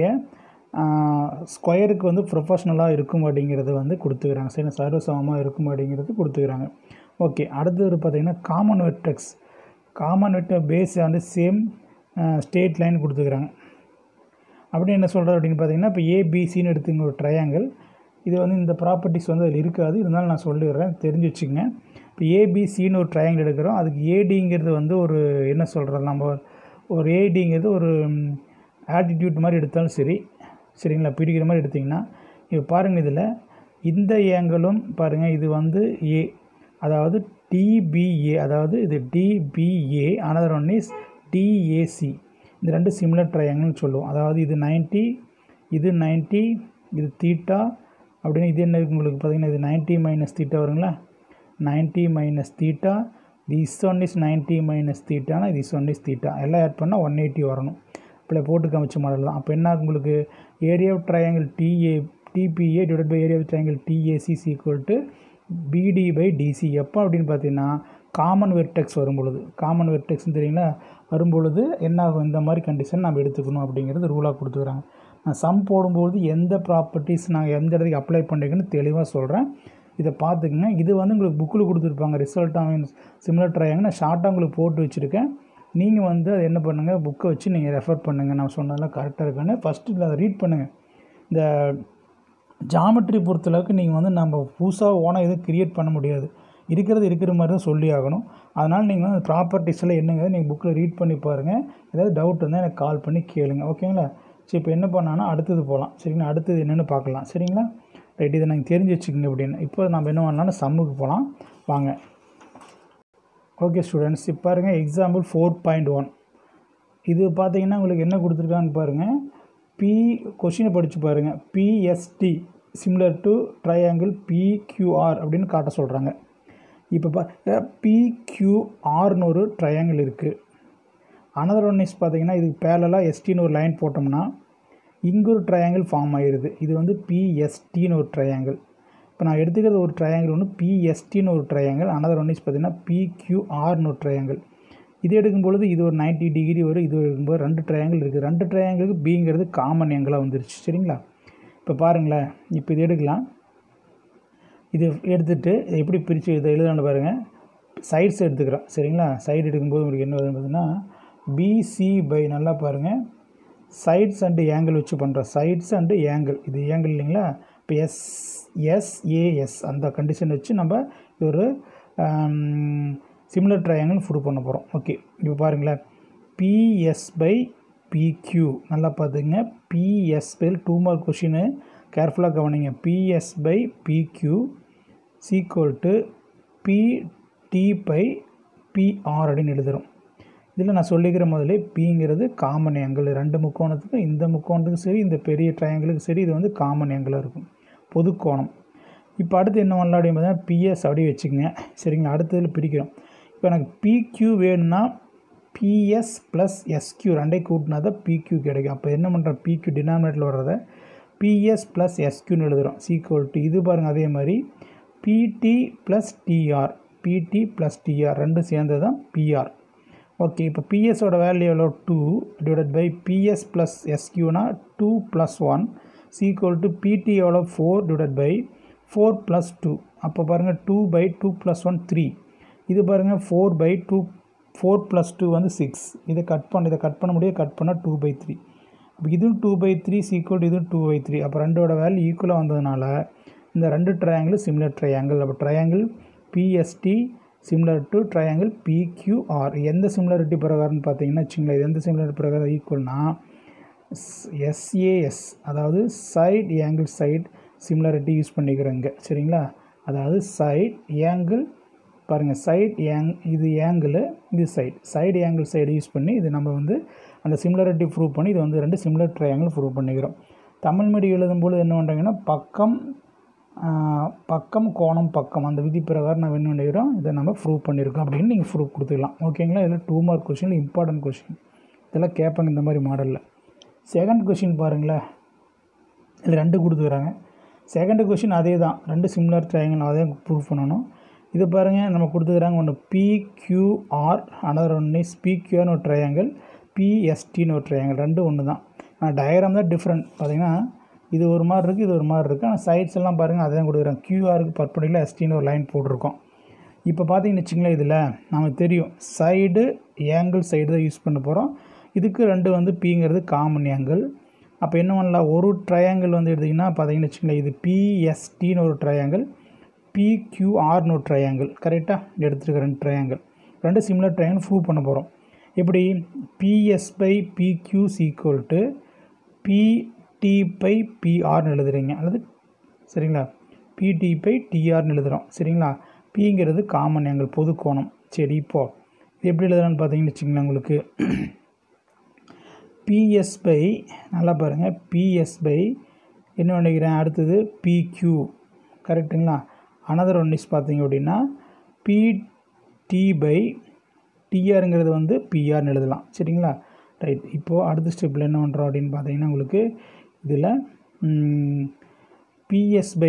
ஸ்கொயருக்கு வந்து ப்ரொஃபஷ்னலாக இருக்கும் அப்படிங்கிறது வந்து கொடுத்துக்கிறாங்க சரி சர்வசமமாக இருக்கும் அப்படிங்கிறது கொடுத்துக்கிறாங்க ஓகே அடுத்தது பார்த்தீங்கன்னா common vertex common vector base வந்து சேம் ஸ்டேட் லைன் கொடுத்துக்கிறாங்க அப்படி என்ன சொல்கிறது அப்படின்னு பார்த்தீங்கன்னா இப்போ ஏபிசின்னு எடுத்துங்க ஒரு ட்ரையாங்கிள் இது வந்து இந்த ப்ராப்பர்ட்டிஸ் வந்து அதில் இருக்காது இருந்தாலும் நான் சொல்லிடுறேன் தெரிஞ்சு வச்சுக்கோங்க இப்போ ஏபிசின்னு ஒரு ட்ரையாங்கிள் எடுக்கிறோம் அதுக்கு ஏடிங்கிறது வந்து ஒரு என்ன சொல்கிறது நம்ம ஒரு ஏடிங்கிறது ஒரு ஆட்டிடியூட் மாதிரி எடுத்தாலும் சரி சரிங்களா பிடிக்கிற மாதிரி எடுத்திங்கன்னா இப்போ பாருங்கள் இதில் இந்த ஏங்கிளும் பாருங்கள் இது வந்து ஏ அதாவது டிபிஏ அதாவது இது DBA another one is DAC இந்த ரெண்டு சிமிலர் ட்ரையாங்கிள்னு சொல்லுவோம் அதாவது இது நைன்ட்டி இது நைன்ட்டி இது தீட்டா அப்படின்னு இது என்ன உங்களுக்கு பார்த்தீங்கன்னா இது நைன்ட்டி மைனஸ் தீட்டா வருங்களா ninety minus theta this one is ninety minus தீட்டானா திஸ் ஒன் இஸ் தீட்டா எல்லாம் ஆட் பண்ணால் ஒன் எயிட்டி வரணும் இப்போ போட்டு காமிச்ச மாடல் தான் அப்போ என்ன உங்களுக்கு area of triangle DA DBA divide by area of triangle DAC equal to பிடி பை டிசி எப்போ அப்படின்னு பார்த்தீங்கன்னா காமன் வெர்டெக்ஸ் வரும் பொழுது காமன் வெர்டெக்ஸ்னு தெரியுங்களா வரும்பொழுது என்ன ஆகும் இந்த மாதிரி கண்டிஷன் நம்ம எடுத்துக்கணும் அப்படிங்கிறது ரூலாக கொடுத்துக்கிறாங்க நான் சம் போடும்போது எந்த ப்ராப்பர்ட்டிஸ் நாங்கள் எந்த இடத்துக்கு அப்ளை பண்ணுறீங்கன்னு தெளிவாக சொல்கிறேன் இதை பார்த்துக்குங்க இது வந்து உங்களுக்கு புக்கில் கொடுத்துருப்பாங்க ரிசல்ட் மீன்ஸ் சிமிலர் ட்ரையாங்க நான் ஷார்ட்டாக உங்களுக்கு போட்டு வச்சுருக்கேன் நீங்கள் வந்து அதை என்ன பண்ணுங்கள் புக்கை வச்சு நீங்கள் ரெஃபர் பண்ணுங்கள் நான் சொன்னதெல்லாம் கரெக்டாக இருக்கான்னு ஃபஸ்ட்டு அதை ரீட் பண்ணுங்கள் இந்த ஜாமெட்ரி பொறுத்தளவுக்கு நீங்கள் வந்து நம்ம புதுசாக ஓனாக எதுவும் க்ரியேட் பண்ண முடியாது இருக்கிறது இருக்கிற மாதிரி தான் சொல்லி ஆகணும் அதனால் நீங்கள் வந்து ப்ராப்பர்ட்டிஸ் எல்லாம் என்னங்க நீங்கள் புக்கில் ரீட் பண்ணி பாருங்கள் ஏதாவது டவுட் இருந்தால் எனக்கு கால் பண்ணி கேளுங்க ஓகேங்களா சரி இப்போ என்ன பண்ணான்னா அடுத்தது போகலாம் சரிங்களா அடுத்தது என்னென்னு பார்க்கலாம் சரிங்களா ரைட் இதை நீங்கள் தெரிஞ்சு வச்சுக்கோங்க அப்படின்னு இப்போ நம்ம என்ன பண்ணலாம்னா சம்முக்கு போகலாம் வாங்க ஓகே ஸ்டூடெண்ட்ஸ் இப்போ பாருங்கள் எக்ஸாம்பிள் ஃபோர் பாயிண்ட் ஒன் இது பார்த்தீங்கன்னா உங்களுக்கு என்ன கொடுத்துருக்கான்னு பாருங்கள் பி கொஷினை படித்து பாருங்கள் BST similar to triangle PQR அப்படின்னு காட்ட சொல்கிறாங்க இப்போ பா பிக்யூஆர்னு ஒரு ட்ரையாங்கிள் இருக்குது அனதர் ஒன் இஸ் பார்த்தீங்கன்னா இதுக்கு பேரலாக எஸ்டின்னு ஒரு லைன் போட்டோம்னா இங்கே ஒரு ட்ரையாங்கிள் ஃபார்ம் ஆகிடுது இது வந்து பிஎஸ்டின்னு ஒரு ட்ரையாங்கிள் இப்போ நான் எடுத்துக்கிறது ஒரு ட்ரையாங்கிள் ஒன்று பிஎஸ்டின்னு ஒரு ட்ரையாங்கிள் அனதர் ஒன் இஸ் பார்த்தீங்கன்னா பிக்யூஆர்னு ஒரு ட்ரையாங்கிள் இது எடுக்கும் பொழுது இது ஒரு நைன்ட்டி டிகிரி வரும் இது எடுக்கும்போது ரெண்டு ட்ரையாங்கிள் இருக்குது ரெண்டு ட்ரையாங்கிளுக்கு பிங்கிறது காமன் எங்களாக வந்துருச்சு சரிங்களா இப்போ பாருங்களேன் இப்போ இது எடுக்கலாம் இது எடுத்துகிட்டு எப்படி பிரித்து இதை எழுதலான்னு பாருங்கள் சைட்ஸ் எடுத்துக்கிறோம் சரிங்களா சைடு எடுக்கும்போது உங்களுக்கு என்ன வருதுன்னு பார்த்தீங்கன்னா பிசி பை நல்லா பாருங்கள் சைட்ஸ் அண்டு ஏங்கிள் வச்சு பண்ணுறோம் சைட்ஸ் அண்டு ஏங்கிள் இது ஏங்கிள் இல்லைங்களா இப்போ எஸ் எஸ்ஏஎஸ் அந்த கண்டிஷன் வச்சு நம்ம ஒரு சிமிலர் ட்ரையாங்கிள் ப்ரூவ் பண்ண போகிறோம் ஓகே இப்போ பாருங்களேன் பிஎஸ் பை பிக்யூ நல்லா பார்த்துங்க BS by two mark question கேர்ஃபுல்லாக கவனிங்க BS by PQ sequel to பிடி பை பிஆர் அப்படின்னு எழுதுகிறோம் இதில் நான் சொல்லிக்கிற முதலே பிங்கிறது காமன் ஏங்கிள் ரெண்டு முக்கோணத்துக்கு இந்த முக்கோணத்துக்கு சரி இந்த பெரிய ட்ரையாங்கிளுக்கு சரி இது வந்து காமன் ஏங்கிளாக இருக்கும் பொது கோணம் இப்போ அடுத்து என்ன பண்ணலாம் அப்படின்னு பார்த்தீங்கன்னா பிஎஸ் அப்படியே வச்சுக்கோங்க சரிங்களா அடுத்ததில் பிரிக்கிறோம் இப்போ எனக்கு பிக்யூ வேணும்னா பிஎஸ் ப்ளஸ் எஸ்கியூ ரெண்டையும் கூட்டினா தான் பிக்யூ கிடைக்கும் அப்போ என்ன பண்ணுறோம் பிக்யூ டினாமினேட்டில் வர்றத பிஎஸ் ப்ளஸ் எஸ்கியூன்னு எழுதுகிறோம் சீக்குவல் டு இது பாருங்கள் அதே மாதிரி BT plus TR BT plus TR ரெண்டும் சேர்ந்தது தான் பிஆர் ஓகே இப்போ பிஎஸோட வேல்யூ எவ்வளோ two divide by PS plus எஸ்கியூனா two plus one is equal to BT எவ்வளோ four divide by four plus two அப்போ பாருங்கள் two by two plus one three இது பாருங்கள் four by two four plus two வந்து சிக்ஸ் இதை cut பண்ண இதை கட் பண்ண முடியாது கட் பண்ணால் டூ பை த்ரீ அப்போ இதுவும் டூ பை த்ரீ சீக்குவல் இதுவும் டூ பை த்ரீ அப்போ ரெண்டோட வேல்யூ ஈக்குவலாக வந்ததுனால இந்த ரெண்டு ட்ரையாங்கிள் சிமிலர் ட்ரையாங்கிள் அப்போ triangle BST similar to triangle PQR எந்த சிமிலரிட்டி பிரகாரம்னு பார்த்தீங்கன்னா வச்சுங்களேன் இது எந்த சிமிலரிட்டி பிரகாரம் ஈக்குவல்னா எஸ்ஏஎஸ் அதாவது side angle side similarity use பண்ணிக்கிறோங்க சரிங்களா அதாவது சைட் ஏங்கிள் பாருங்கள் சைட் ஏங் இது ஏங்கிள் இது side side angle side use பண்ணி இது நம்ம வந்து அந்த சிமிலரிட்டி ப்ரூவ் பண்ணி இது வந்து ரெண்டு சிமிலர் ட்ரையாங்கிள் ப்ரூவ் பண்ணிக்கிறோம் தமிழ் மீடியம் எழுதும்போது என்ன பண்ணுறாங்கன்னா பக்கம் பக்கம் கோணம் பக்கம் அந்த விதி பிரகாரம் நம்ம என்ன பண்ணிக்கிறோம் இதை நம்ம ப்ரூவ் பண்ணியிருக்கோம் அப்படின்னு நீங்கள் ப்ரூவ் கொடுத்துக்கலாம் ஓகேங்களா இதில் two mark question important question இதெல்லாம் கேட்பாங்க இந்த மாதிரி மாடலில் செகண்ட் கொஷின் பாருங்களேன் இதில் ரெண்டு கொடுத்துக்கிறாங்க செகண்ட் கொஷின் அதே தான் ரெண்டு சிமிலர் ட்ரையாங்கிள் அதே ப்ரூவ் பண்ணணும் இது பாருங்கள் நம்ம கொடுத்துக்கிறாங்க ஒன்று பிக்யூஆர் அனதர் ஒன் இஸ் பிக்யூஆர்னு ஒரு ட்ரையாங்கிள் பிஎஸ்டின்னு ஒரு ட்ரையாங்கிள் ரெண்டு ஒன்று தான் ஆனால் டயக்ராம் தான் டிஃப்ரெண்ட் பார்த்தீங்கன்னா இது ஒரு மாதிரி இருக்குது இது ஒரு மாதிரி இருக்குது ஆனால் சைட்ஸ் எல்லாம் பாருங்கள் அதை தான் கொடுக்குறாங்க கியூஆருக்கு பர்படியில் எஸ்டின்னு ஒரு லைன் போட்டிருக்கோம் இப்போ பார்த்தீங்கன்னு வச்சுங்களேன் இதில் நமக்கு தெரியும் சைடு ஏங்கிள் சைடு தான் யூஸ் பண்ண போகிறோம் இதுக்கு ரெண்டு வந்து பிங்கிறது காமன் ஏங்கிள் அப்போ என்ன பண்ணலாம் ஒரு ட்ரையாங்கிள் வந்து எடுத்திங்கன்னா பார்த்தீங்கன்னு வச்சுங்களேன் இது பிஎஸ்டின்னு ஒரு ட்ரையாங்கிள் பிக்யூஆர்னு ஒரு ட்ரையாங்கிள் கரெக்டாக எடுத்துருக்க ரெண்டு ட்ரையாங்கிள் ரெண்டு சிமிலர் ட்ரையாங்கிள் ப்ரூவ் பண்ண போகிறோம் எப்படி BS by PQ sequel to பிடி பை பிஆர்னு எழுதுறீங்க அல்லது சரிங்களா பிடி பை டிஆர்னு எழுதுகிறோம் சரிங்களா பிங்கிறது காமன் எங்கள் பொது கோணம் சரி இப்போது இது எப்படி எழுதுறான்னு பார்த்தீங்கன்னு வச்சுங்களேன் உங்களுக்கு பிஎஸ் பை நல்லா பாருங்கள் பிஎஸ் பை என்ன நினைக்கிறேன் அடுத்தது பிக்யூ கரெக்டுங்களா அனதர் ஒன் இஸ் பார்த்தீங்க அப்படின்னா பிடி பை டிஆருங்கிறது வந்து பிஆர்னு எழுதலாம் சரிங்களா ரைட் இப்போது அடுத்த ஸ்டெப்பில் என்ன பண்ணுறோம் அப்படின்னு பார்த்தீங்கன்னா உங்களுக்கு இதில் பிஎஸ் பை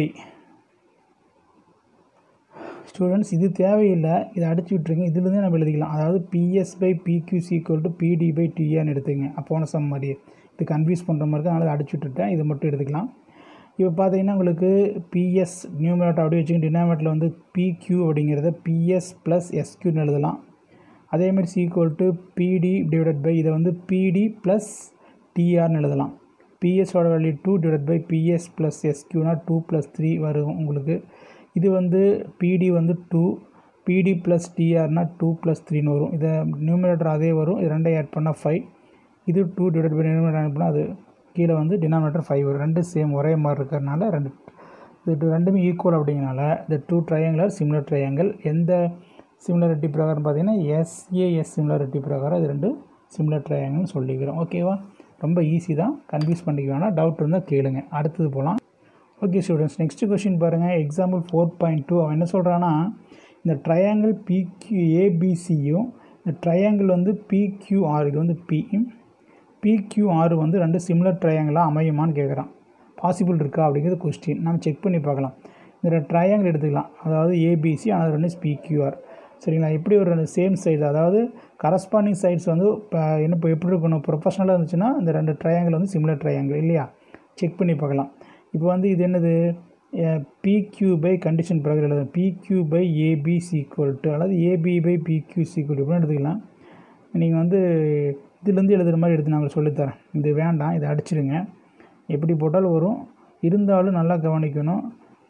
ஸ்டூடெண்ட்ஸ் இது தேவையில்லை இதை அடிச்சு விட்ருங்க இதுலேருந்தே நம்ம எழுதிக்கலாம் அதாவது PS by PQ sequel to பிடி பை டிஆர்னு எடுத்துங்க போன சம் மாதிரி இது கன்ஃபியூஸ் பண்ணுற மாதிரி தான் அதனால் அடிச்சு விட்டுட்டேன் இதை மட்டும் எடுத்துக்கலாம் இப்போ பார்த்தீங்கன்னா உங்களுக்கு பிஎஸ் நியூமரேட்டர் அப்படி வச்சுக்கிட்டு டினாமேட்டில் வந்து பிக்யூ அப்படிங்கிறத பிஎஸ் ப்ளஸ் எஸ்கியூன்னு எழுதலாம் அதேமாதிரி equal to PT divided by இதை வந்து பிடி ப்ளஸ் டிஆர்னு எழுதலாம் பிஎஸோட value two divide by PS plus எஸ்கியூனா டூ ப்ளஸ் த்ரீ வரும் உங்களுக்கு இது வந்து பிடி வந்து டூ பிடி ப்ளஸ் டிஆர்னா டூ ப்ளஸ் த்ரீன்னு வரும் இதை நியூமரேட்டர் அதே வரும் இது ரெண்டையும் ஆட் பண்ணால் ஃபைவ் இது two divide by numerator add பண்ணால் அது கீழே வந்து டினாமினேட்டர் ஃபைவ் வரும் ரெண்டு சேம் ஒரே மாதிரி இருக்கிறனால ரெண்டு இது ரெண்டுமே ஈக்குவல் அப்படிங்கிறனால இந்த டூ ட்ரையாங்குலர் சிமிலர் ட்ரையாங்கிள் எந்த சிமிலரிட்டி பிரகாரம் பார்த்தீங்கன்னா எஸ்ஏஎஸ் சிமிலரிட்டி பிரகாரம் இது ரெண்டு சிமிலர் ட்ரையாங்கிள்னு சொல்லிக்கிறோம் ஓகேவா ரொம்ப ஈஸி தான் கன்ஃபியூஸ் பண்ணிக்க வேணாம் டவுட் இருந்தால் கேளுங்க அடுத்தது போகலாம் ஓகே ஸ்டூடெண்ட்ஸ் நெக்ஸ்ட் கொஷின் பாருங்கள் எக்ஸாம்பிள் ஃபோர் பாயிண்ட் டூ அவன் என்ன சொல்கிறான்னா இந்த ட்ரையாங்கிள் பிக்யூ ஏபிசியும் இந்த ட்ரையாங்கிள் வந்து பிக்யூஆர் இது வந்து பி பிக்யூஆர் வந்து ரெண்டு சிமிலர் ட்ரையாங்கிளாக அமையுமான்னு கேட்குறான் பாசிபிள் இருக்கா அப்படிங்கிறது கொஸ்டின் நம்ம செக் பண்ணி பார்க்கலாம் இந்த ட்ரையாங்கிள் எடுத்துக்கலாம் அதாவது ஏபிசி அது ரெண்டு பிக்யூஆர் சரிங்களா எப்படி ஒரு ரெண்டு சேம் சைடு அதாவது கரஸ்பாண்டிங் சைட்ஸ் வந்து இப்போ என்ன இப்போ எப்படி இருக்கணும் ப்ரொஃபஷனலாக இருந்துச்சுன்னா இந்த ரெண்டு ட்ரையாங்கிள் வந்து சிமிலர் ட்ரையாங்கிள் இல்லையா செக் பண்ணி பார்க்கலாம் இப்போ வந்து இது என்னது பிக்யூ பை கண்டிஷன் பிரகாரம் எழுதும் PQ by AB equal to அல்லது ஏபி பை பிக்யூ சீக்குவல் இப்படின்னு எடுத்துக்கலாம் நீங்கள் வந்து இதுலேருந்து எழுதுகிற மாதிரி எடுத்து நான் உங்களுக்கு சொல்லித்தரேன் இது வேண்டாம் இதை அடிச்சிடுங்க எப்படி போட்டாலும் வரும் இருந்தாலும் நல்லா கவனிக்கணும்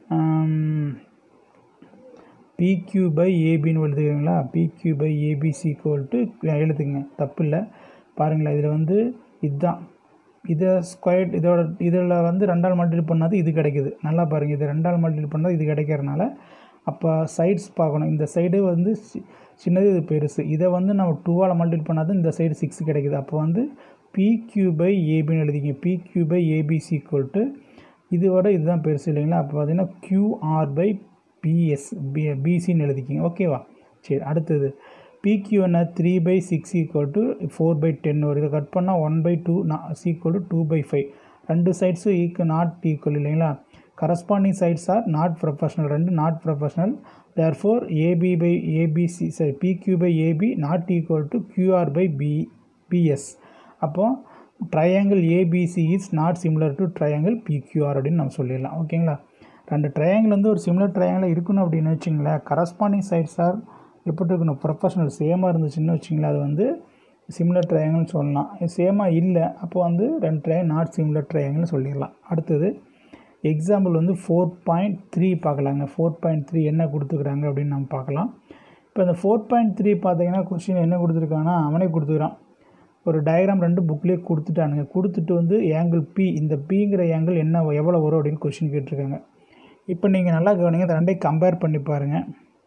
பிக்யூ பை ஏபின்னு எழுதுக்கிறீங்களா PQ by AB equal to எழுதுங்க தப்பு இல்லை பாருங்களேன் இதில் வந்து இதுதான் இதை ஸ்கொயர் இதோட இதில் வந்து ரெண்டால் மல்டிபிள் பண்ணாது இது கிடைக்குது நல்லா பாருங்கள் இது ரெண்டால் மல்டிபிள் பண்ணால் இது கிடைக்கிறனால அப்போ சைட்ஸ் பார்க்கணும் இந்த சைடு வந்து சின்னது இது பெருசு இதை வந்து நம்ம டூவால் மல்டிபிள் பண்ணாது இந்த சைடு சிக்ஸ் கிடைக்குது அப்போ வந்து பிக்யூ பை ஏபின்னு எழுதிங்க PQ by ABC equal to இதோட இதுதான் பெருசு இல்லைங்களா அப்போ பார்த்தீங்கன்னா கியூஆர் பை பிஎஸ் பி பிசின்னு எழுதிக்கிங்க ஓகேவா சரி அடுத்தது பிக்யூ என்ன three by six equal to four by ten வரும் இதை கட் பண்ணால் one by two equal to two by five ரெண்டு சைட்ஸும் ஈக்குவல் நாட் ஈக்குவல் இல்லைங்களா corresponding sides are not proportional ரெண்டு not proportional therefore AB by ABC சரி PQ by AB not equal to QR by P PS அப்போது triangle ABC is not similar to triangle PQR அப்படின்னு நம்ம சொல்லிடலாம் ஓகேங்களா ரெண்டு triangle வந்து ஒரு சிமிலர் ட்ரையாங்கிள் இருக்கணும் அப்படின்னு வச்சிங்களேன் கரஸ்பாண்டிங் சைட்ஸ் ஆர் எப்படி இருக்கணும் ப்ரொஃபஷனல் சேமாக இருந்துச்சுன்னு வச்சிங்களேன் அது வந்து சிமிலர் ட்ரையாங்கிள்னு சொல்லலாம் சேமாக இல்லை அப்போ வந்து ரெண்டு ட்ரையாங்கிள் நாட் சிமிலர் ட்ரையாங்கிள்னு சொல்லிடலாம் அடுத்தது எக்ஸாம்பிள் வந்து ஃபோர் பாயிண்ட் த்ரீ பார்க்கலாங்க ஃபோர் பாயிண்ட் த்ரீ என்ன கொடுத்துக்கிறாங்க அப்படின்னு நம்ம பார்க்கலாம் இப்போ இந்த ஃபோர் பாயிண்ட் த்ரீ பார்த்தீங்கன்னா கொஸ்டின் என்ன கொடுத்துருக்காங்கன்னா அவனே கொடுத்துக்கிறான் ஒரு டயக்ராம் ரெண்டு புக்லேயே கொடுத்துட்டானுங்க கொடுத்துட்டு வந்து ஏங்கிள் பி இந்த பிங்கிற ஏங்கிள் என்ன எவ்வளோ வரும் அப்படின்னு கொஷின் கேட்டிருக்காங்க இப்போ நீங்கள் நல்லா கவனிங்க இந்த ரெண்டையும் கம்பேர் பண்ணி பாருங்கள்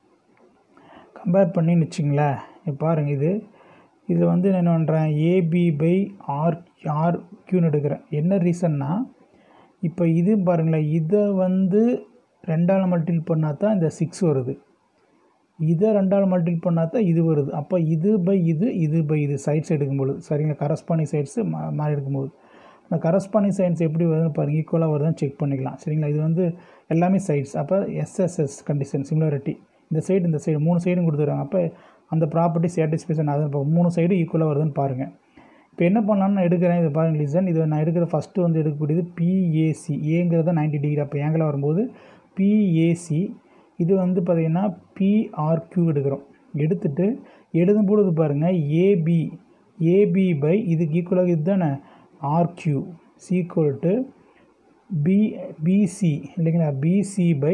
கம்பேர் பண்ணின்னு வச்சிங்களேன் இப்போ பாருங்கள் இது இதில் வந்து நான் என்ன பண்ணுறேன் ஏபி பை ஆர் ஆர் க்யூன்னு எடுக்கிறேன் என்ன ரீசன்னா இப்போ இது பாருங்களேன் இதை வந்து ரெண்டால் மல்டிபிள் பண்ணால் தான் இந்த சிக்ஸ் வருது இதை ரெண்டால் மல்டிபிள் பண்ணால் தான் இது வருது அப்போ இது பை இது இது பை இது சைட்ஸ் எடுக்கும்போது சரிங்களா கரஸ்பாண்டிங் சைட்ஸு மா மாறி எடுக்கும்போது அந்த கரஸ்பாண்டிங் சைட்ஸ் எப்படி வருதுன்னு பாருங்கள் ஈக்குவலாக வருதுன்னு செக் பண்ணிக்கலாம் சரிங்களா இது வந்து எல்லாமே சைட்ஸ் அப்போ எஸ்எஸ்எஸ் கண்டிஷன் சிமிலாரிட்டி இந்த சைடு இந்த சைடு மூணு சைடும் கொடுத்துருக்காங்க அப்போ அந்த ப்ராப்பர்ட்டி சாட்டிஸ்ஃபேக்ஷன் அது இப்போ மூணு சைடு ஈக்குவலாக வருதுன்னு பாருங்கள் இப்போ என்ன பண்ணலான்னு நான் எடுக்கிறேன் இது பாருங்கள் லிசன் இது நான் எடுக்கிற ஃபஸ்ட்டு வந்து எடுக்கக்கூடியது பிஏசி ஏங்கிறத நைன்டி டிகிரி அப்போ ஏங்கில் வரும்போது பிஏசி இது வந்து பார்த்திங்கன்னா பிஆர்க்யூ எடுக்கிறோம் எடுத்துட்டு எழுதும் பொழுது பாருங்கள் ஏபி ஏபி பை இதுக்கு ஈக்குவலாக இது தானே RQ equal to P PC இல்லைங்களா பிசி பை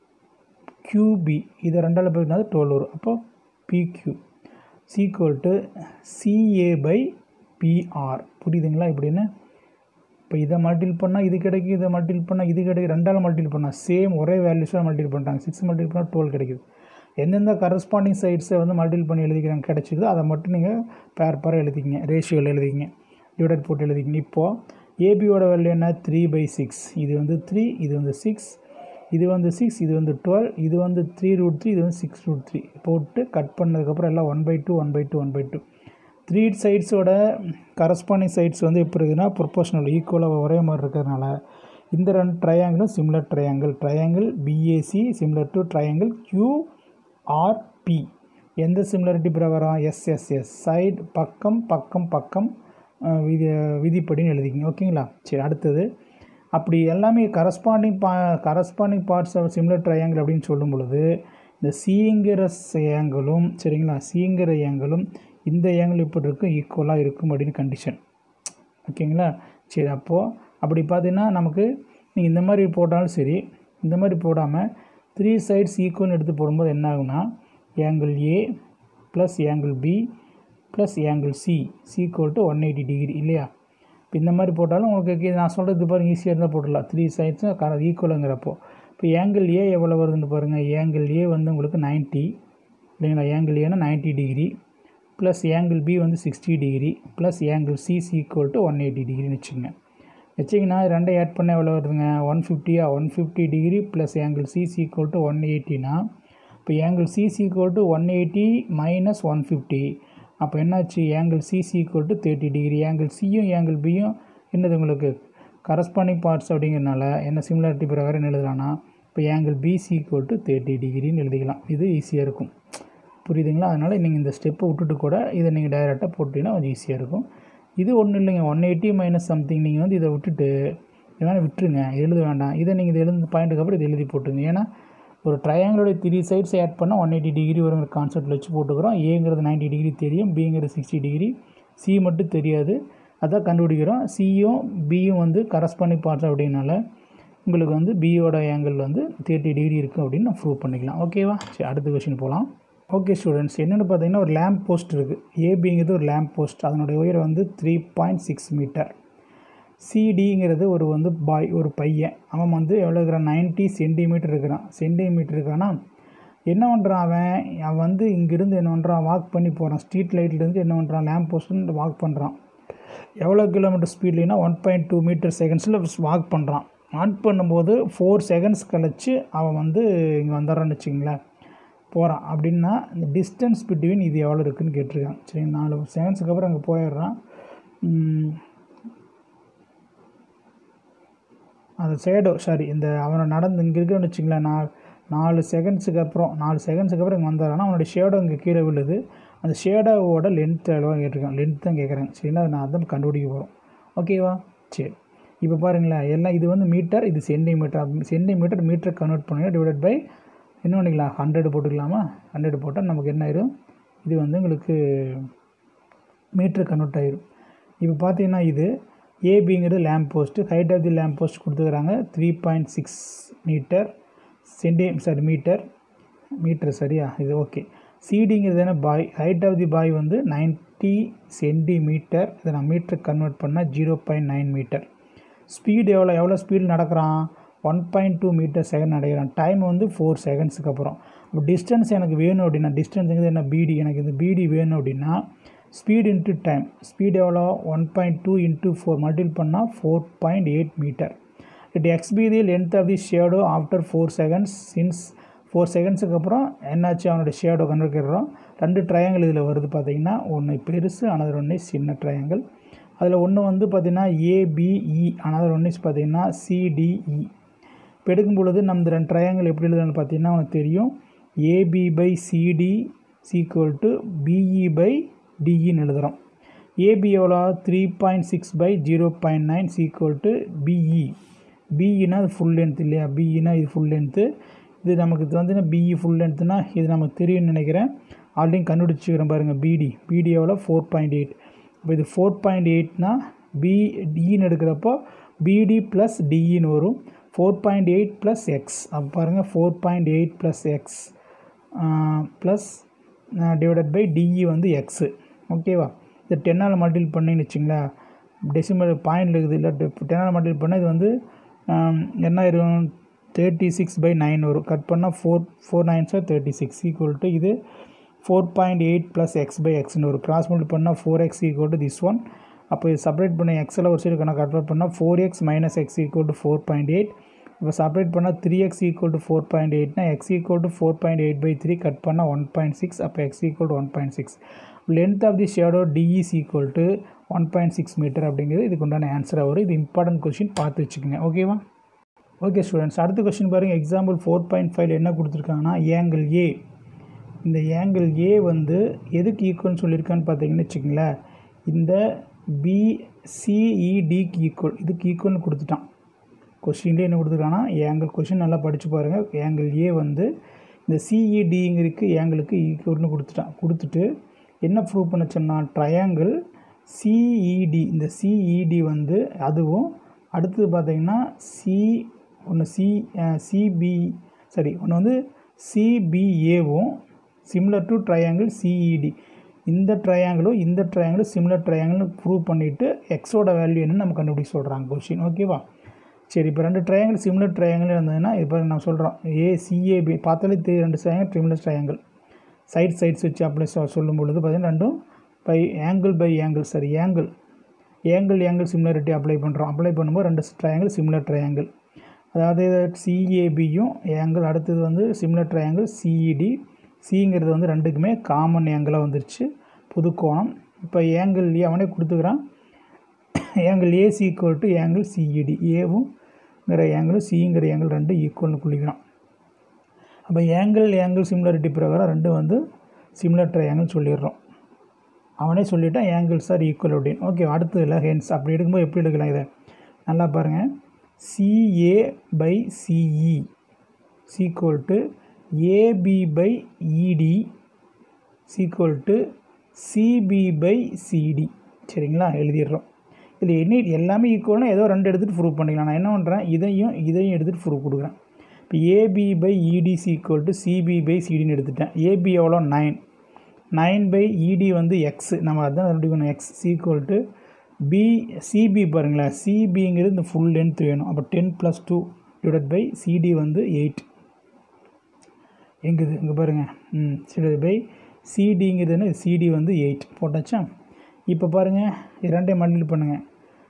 கியூபி இதை ரெண்டால் போயிட்டா டுவெல் வரும் அப்போ PQ sequel to CA by PR புரியுதுங்களா இப்படின்னு இப்போ இதை மல்டிபிள் பண்ணால் இது கிடைக்கும் இதை மல்டிபிள் பண்ணால் இது கிடைக்கும் ரெண்டால் மல்டிபிள் பண்ணால் சேம் ஒரே வேல்யூஸாக மல்டிபிள் பண்ணுறாங்க சிக்ஸ் மல்டிபிள் பண்ணால் டுவெல் கிடைக்குது எந்தெந்த கரஸ்பாண்டிங் சைட்ஸை வந்து மல்டிபிள் பண்ணி எழுதிக்கிறாங்க கிடைச்சிதோ அதை மட்டும் நீங்கள் பேர் பேர் எழுதிக்கிங்க ரேஷியோவில் எழுதிக்கிங்க டிவைடட் போட்டு எழுதிக்கிங்க இப்போது ஏபியோட வேல்யூ என்ன த்ரீ பை சிக்ஸ் இது வந்து த்ரீ இது வந்து சிக்ஸ் இது வந்து சிக்ஸ் இது வந்து டுவெல் இது வந்து த்ரீ ரூட் த்ரீ இது வந்து சிக்ஸ் ரூட் த்ரீ போட்டு கட் பண்ணதுக்கப்புறம் எல்லாம் one by two one by two one by two three சைட்ஸோட கரஸ்பாண்டிங் சைட்ஸ் வந்து எப்படி இருக்குதுன்னா ப்ரொப்போஷனல் ஈக்குவலாக ஒரே மாதிரி இருக்கிறதுனால இந்த ரெண்டு ட்ரையாங்கிளும் similar triangle triangle BAC similar to triangle QRP எந்த சிமிலரிட்டி பிரகாரம் எஸ்எஸ்எஸ் சைடு பக்கம் பக்கம் பக்கம் விதி விதிப்படின்னு எழுதிக்கிங்க ஓகேங்களா சரி அடுத்தது அப்படி எல்லாமே கரஸ்பாண்டிங் பா corresponding parts of similar triangle அப்படின்னு சொல்லும் பொழுது இந்த சிங்கிற ஏங்கிளும் சரிங்களா சிங்கிற ஏங்கிளும் இந்த ஏங்கிள் இப்படி இருக்கும் ஈக்குவலாக இருக்கும் அப்படின்னு கண்டிஷன் ஓகேங்களா சரி அப்போது அப்படி பார்த்தீங்கன்னா நமக்கு நீங்கள் இந்த மாதிரி போட்டாலும் சரி இந்த மாதிரி போடாமல் த்ரீ சைட்ஸ் ஈக்குவல்னு எடுத்து போடும்போது என்ன ஆகும்னா angle A plus angle B plus angle C equal to one eighty degree இல்லையா இப்போ இந்த மாதிரி போட்டாலும் உங்களுக்கு நான் சொல்கிறது பாருங்கள் ஈஸியாக இருந்தால் போட்டுடலாம் த்ரீ சைட்ஸும் க ஈக்குவலுங்கிறப்போ இப்போ ஏங்கிள் ஏ எவ்வளோ வருதுன்னு பாருங்கள் ஏங்கிள் ஏ வந்து உங்களுக்கு நைன்ட்டி இல்லைங்களா ஏங்கிள் ஏன்னா ninety degree plus angle B வந்து sixty degree plus angle C equal to one eighty டிகிரின்னு வச்சுங்க வச்சிங்கன்னா ரெண்டை ஆட் பண்ண எவ்வளோ வருதுங்க ஒன் ஃபிஃப்டியா one fifty degree plus angle C equal to one எயிட்டினா இப்போ angle C equal to one eighty minus one fifty அப்போ என்னாச்சு angle C equal to thirty degree angle சியும் ஏங்கிள் பியும் என்னது உங்களுக்கு கரஸ்பாண்டிங் பார்ட்ஸ் அப்படிங்கிறனால என்ன சிமிலாரிட்டி பிரகாரம் என்ன எழுதலாம்னா இப்போ angle PC equal to thirty டிகிரின்னு எழுதிக்கலாம் இது ஈஸியாக இருக்கும் புரியுதுங்களா அதனால் நீங்கள் இந்த ஸ்டெப்பை விட்டுட்டு கூட இதை நீங்கள் டைரெக்டாக போட்டிங்கன்னா கொஞ்சம் ஈஸியாக இருக்கும் இது ஒன்றும் இல்லைங்க ஒன் எயிட்டி மைனஸ் சம்திங் நீங்கள் வந்து இதை விட்டுட்டு வேணால் விட்டுருங்க எழுத வேண்டாம் இதை நீங்கள் இதை எழுந்த பாயிண்ட்டுக்கு அப்புறம் இதை எழுதி போட்டுங்க ஏன்னா ஒரு ட்ரையாங்கிளோட த்ரீ சைட்ஸ் ஆட் பண்ணால் ஒன் எயிட்டி டிகிரி வருங்கிற கான்செப்ட்டில் வச்சு போட்டுக்கிறோம் ஏங்கிறது நைன்ட்டி டிகிரி தெரியும் பிங்கிறது சிக்ஸ்டி டிகிரி சி மட்டும் தெரியாது அதான் கண்டுபிடிக்கிறோம் சியும் பியும் வந்து கரஸ்பாண்டிங் பார்ட்ஸ் அப்படின்னால உங்களுக்கு வந்து பியோட ஆங்கிள் வந்து தேர்ட்டி டிகிரி இருக்குது அப்படின்னு நான் ப்ரூவ் பண்ணிக்கலாம் ஓகேவா சரி அடுத்த கொஷின் போகலாம் ஓகே ஸ்டூடெண்ட்ஸ் என்னென்னு பார்த்தீங்கன்னா ஒரு லேம்ப் போஸ்ட் இருக்குது ஏபிங்கிறது ஒரு லேம்ப் போஸ்ட் அதனுடைய உயரம் வந்து த்ரீ பாயிண்ட் சிக்ஸ் மீட்டர் சிடிங்கிறது ஒரு வந்து பாய் ஒரு பையன் அவன் வந்து எவ்வளோ இருக்கிறான் நைன்ட்டி சென்டிமீட்டர் இருக்கிறான் சென்டிமீட்டர் இருக்கானா என்ன பண்ணுறான் அவன் அவன் வந்து இங்கேருந்து என்ன பண்ணுறான் வாக் பண்ணி போகிறான் ஸ்ட்ரீட் லைட்லேருந்து என்ன பண்ணுறான் லேம்ப் போஸ்ட்லேருந்து வாக் பண்ணுறான் எவ்வளோ கிலோமீட்டர் ஸ்பீட்லேனா ஒன் பாயிண்ட் டூ மீட்டர் செகண்ட்ஸில் வாக் பண்ணுறான் வாக் பண்ணும்போது ஃபோர் செகண்ட்ஸ் கழிச்சு அவன் வந்து இங்கே வந்துடுறான்னு வச்சுங்களேன் போகிறான் அப்படின்னா இந்த டிஸ்டன்ஸ் பிட்வீன் இது எவ்வளோ இருக்குதுன்னு கேட்டிருக்காங்க சரி நாலு செகண்ட்ஸுக்கு அப்புறம் அங்கே போயிடுறான் அந்த ஷேடோ சாரி இந்த அவனை நடந்து இங்கே இருக்குன்னு வச்சுங்களேன் நான் நாலு செகண்ட்ஸுக்கு அப்புறம் நாலு செகண்ட்ஸுக்கு அப்புறம் இங்கே வந்துடுறான்னா அவனுடைய ஷேடோ இங்கே கீழே விழுது அந்த ஷேடோவோட லென்த் எவ்வளோ கேட்டிருக்கான் லென்த் தான் கேட்குறேன் சரிங்களா நான் அதான் கண்டுபிடிக்க போகிறோம் ஓகேவா சரி இப்போ பாருங்களேன் எல்லாம் இது வந்து மீட்டர் இது சென்டிமீட்டர் சென்டிமீட்டர் மீட்டர் கன்வெர்ட் பண்ணிங்கன்னா டிவைட் பை என்ன பண்ணிக்கலாம் ஹண்ட்ரட் போட்டுக்கலாமா ஹண்ட்ரட் போட்டால் நமக்கு என்ன ஆயிரும் இது வந்து உங்களுக்கு மீட்டர் கன்வெர்ட் ஆயிரும் இப்போ பார்த்தீங்கன்னா இது ஏபிங்கிறது lamp post height of the lamp post கொடுத்துக்கிறாங்க three point six metre centi sorry metre metre சரியா இது ஓகே சிடிங்கிறது என்ன பாய் ஹைட் ஆஃப் தி பாய் வந்து நைன்ட்டி சென்டிமீட்டர் இதை நான் மீட்டர் கன்வெர்ட் பண்ணால் zero point nine metre speed எவ்வளோ எவ்வளோ ஸ்பீடு நடக்கிறான் one point two metre second அடைகிறான் டைம் வந்து ஃபோர் செகண்ட்ஸுக்கு அப்புறம் இப்போ டிஸ்டன்ஸ் எனக்கு வேணும் அப்படின்னா டிஸ்டன்ஸுங்கிறது என்ன பிடி எனக்கு இந்த பிடி வேணும் அப்படின்னா ஸ்பீட் இன்ட்டு டைம் ஸ்பீட் எவ்வளோ one point two into four multiple பண்ணால் four point eight metre it x be the length of the shadow after four seconds since four செகண்ட்ஸுக்கு அப்புறம் என்னாச்சு அவனோட ஷேடோ கண்டுபிடிக்கிறோம் ரெண்டு ட்ரையாங்கிள் இதில் வருது பார்த்தீங்கன்னா ஒன்று பெருசு அனதர் ஒன்று சின்ன ட்ரையாங்கிள் அதில் ஒன்று வந்து பார்த்திங்கன்னா ஏபிஇ அனதர் ஒன்று பார்த்திங்கன்னா சிடிஇ இப்போ எடுக்கும் பொழுது நம்ம ரெண்டு ட்ரையாங்கிள் எப்படி எழுதணும்னு பார்த்தீங்கன்னா உனக்கு தெரியும் AB by CD equal to BE by டிஇன்னு எழுதுகிறோம் ஏபி எவ்வளோ three point six by zero point nine equal to BE பிஇனா அது ஃபுல் லென்த் இல்லையா பிஇனா இது ஃபுல் லென்த்து இது நமக்கு இது வந்து பிஇ ஃபுல் லென்த்துனா இது நமக்கு தெரியும்னு நினைக்கிறேன் ஆல்ரெடி கண்டுபிடிச்சிக்கிறேன் பாருங்கள் பிடி பிடி எவ்வளோ ஃபோர் பாயிண்ட் எயிட் இப்போ இது ஃபோர் பாயிண்ட் எயிட்னா பி டின்னு எடுக்கிறப்போ பிடி ப்ளஸ் டிஇன்னு வரும் four point eight plus x அப்போ பாருங்கள் four point eight plus x plus divided by DE வந்து எக்ஸு ஓகேவா இது டென்னால் மல்டிபிள் பண்ணின்னு வச்சிங்களேன் டெசிமல் பாயிண்ட் இருக்குது இல்லை டென்னால் மல்டிபிள் பண்ணால் இது வந்து என்ன ஆயிரும் தேர்ட்டி சிக்ஸ் பை நைன் வரும் கட் பண்ணால் four four nine sir thirty six equal to இது four point eight plus x by எக்ஸ்னு வரும் கிராஸ் மல்டிபிள் பண்ணால் four x equal to this one அப்போ இது செப்பரேட் பண்ண எக்ஸில் ஒரு சைடு கணக்கு கன்வெர்ட் பண்ணால் four x minus x equal to four point eight இப்போ செப்பரேட் பண்ணால் three x equal to four point எயிட்னா x equal to four point eight by three cut பண்ணால் ஒன் பாயிண்ட் சிக்ஸ் அப்போ x equal to one point six length of the shadow DE is equal to one point six metre அப்படிங்கிறது இதுக்கு உண்டான ஆன்சராக வரும் இது important question பார்த்து வச்சுக்கோங்க ஓகேவா ஓகே ஸ்டூடெண்ட்ஸ் அடுத்த கொஷின் பாருங்கள் எக்ஸாம்பிள் ஃபோர் பாயிண்ட் ஃபைவ் என்ன கொடுத்துருக்காங்கன்னா ஏங்கிள் ஏ இந்த ஏங்கிள் ஏ வந்து எதுக்கு ஈக்குவல்னு சொல்லியிருக்கான்னு பார்த்தீங்கன்னு வச்சுக்கோங்களேன் இந்த பிசிஇடிக்கு ஈக்குவல் இதுக்கு ஈக்குவல்னு கொடுத்துட்டான் கொஷின்லேயே என்ன கொடுத்துருக்காங்கன்னா ஏங்கிள் கொஷின் நல்லா படித்து பாருங்கள் ஏங்கிள் ஏ வந்து இந்த சிஇடிங்கிறதுக்கு ஏங்கிளுக்கு ஈக்குவல்னு கொடுத்துட்டான் கொடுத்துட்டு என்ன ப்ரூவ் பண்ண சொன்னால் ட்ரையாங்கிள் சிஇடி இந்த சிஇடி வந்து அதுவும் அடுத்தது பார்த்தீங்கன்னா சி ஒன்று சி சிபி சரி ஒன்று வந்து சிபிஏவும் சிமிலர் டு ட்ரையாங்கிள் சிஇடி இந்த ட்ரையாங்கிளும் இந்த ட்ரையாங்கிளும் சிமிலர் ட்ரையாங்கிள்னு ப்ரூவ் பண்ணிவிட்டு எக்ஸோட வேல்யூ என்னன்னு நம்ம கண்டுபிடிக்க சொல்கிறாங்க கொஷின் ஓகேவா சரி இப்போ ரெண்டு ட்ரையாங்கிள் சிமிலர் ட்ரையாங்கிள் இருந்ததுன்னா இப்போ நம்ம சொல்கிறோம் ஏ சிஏபி பார்த்தாலே தெரியும் ரெண்டு triangle similar triangle side sides வச்சு அப்படி சொ சொல்லும் பொழுது பார்த்தீங்கன்னா ரெண்டும் பை ஆங்கிள் பை ஆங்கிள் சரி angle angle angle similarity apply பண்ணுறோம் அப்ளை பண்ணும்போது ரெண்டு ட்ரையாங்கிள் சிமிலர் ட்ரையாங்கிள் அதாவது சிஏபியும் ஏங்கிள் அடுத்தது வந்து சிமிலர் ட்ரையாங்கிள் சிஇடி சிங்கிறது வந்து ரெண்டுக்குமே காமன் ஏங்கிளாக வந்துருச்சு புது கோணம் இப்போ ஏங்கிள் ஏ அவனே கொடுத்துக்கிறான் angle AC equal to angle CED ஏவுங்கிற ஏங்கிளும் சிங்கிற ஏங்கிள் ரெண்டு ஈக்குவல்னு குளிக்கிறான் அப்போ ஏங்கிள் ஏங்கிள் சிமிலரிட்டி பிரகாரம் ரெண்டும் வந்து சிமிலர் ட்ரையாங்கிள் சொல்லிடுறோம் அவனே சொல்லிட்டான் ஏங்கிள்ஸ் ஆர் ஈக்குவல் அப்படின்னு ஓகே அடுத்து இல்லை ஹென்ஸ் அப்படி எடுக்கும்போது எப்படி எடுக்கலாம் இதை நல்லா பாருங்கள் CA by CE equal to AB by ED equal to CB by CD சரிங்களா எழுதிடுறோம் இதில் என்ன எல்லாமே ஈக்குவல்னா ஏதோ ரெண்டு எடுத்துகிட்டு ப்ரூவ் பண்ணிக்கலாம் நான் என்ன பண்ணுறேன் இதையும் இதையும் எடுத்துகிட்டு ப்ரூவ் கொடுக்குறேன் இப்போ AB by ED equal to CB by சிடின்னு எடுத்துட்டேன் ஏபி எவ்வளோ நைன் நைன் பை இடி வந்து எக்ஸ் நம்ம அதான் கண்டுபிடிக்கணும் x equal to B CB பாருங்களேன் சிபிங்கிறது இந்த ஃபுல் லென்த் வேணும் அப்போ ten plus two divide by CD வந்து எயிட் எங்குது இங்கே பாருங்கள் ம் டிவைட் பை சிடிங்கிறதுன்னு சிடி வந்து எயிட் போட்டாச்சா இப்போ பாருங்கள் இது ரெண்டையும் மல்டிபிள் பண்ணுங்கள்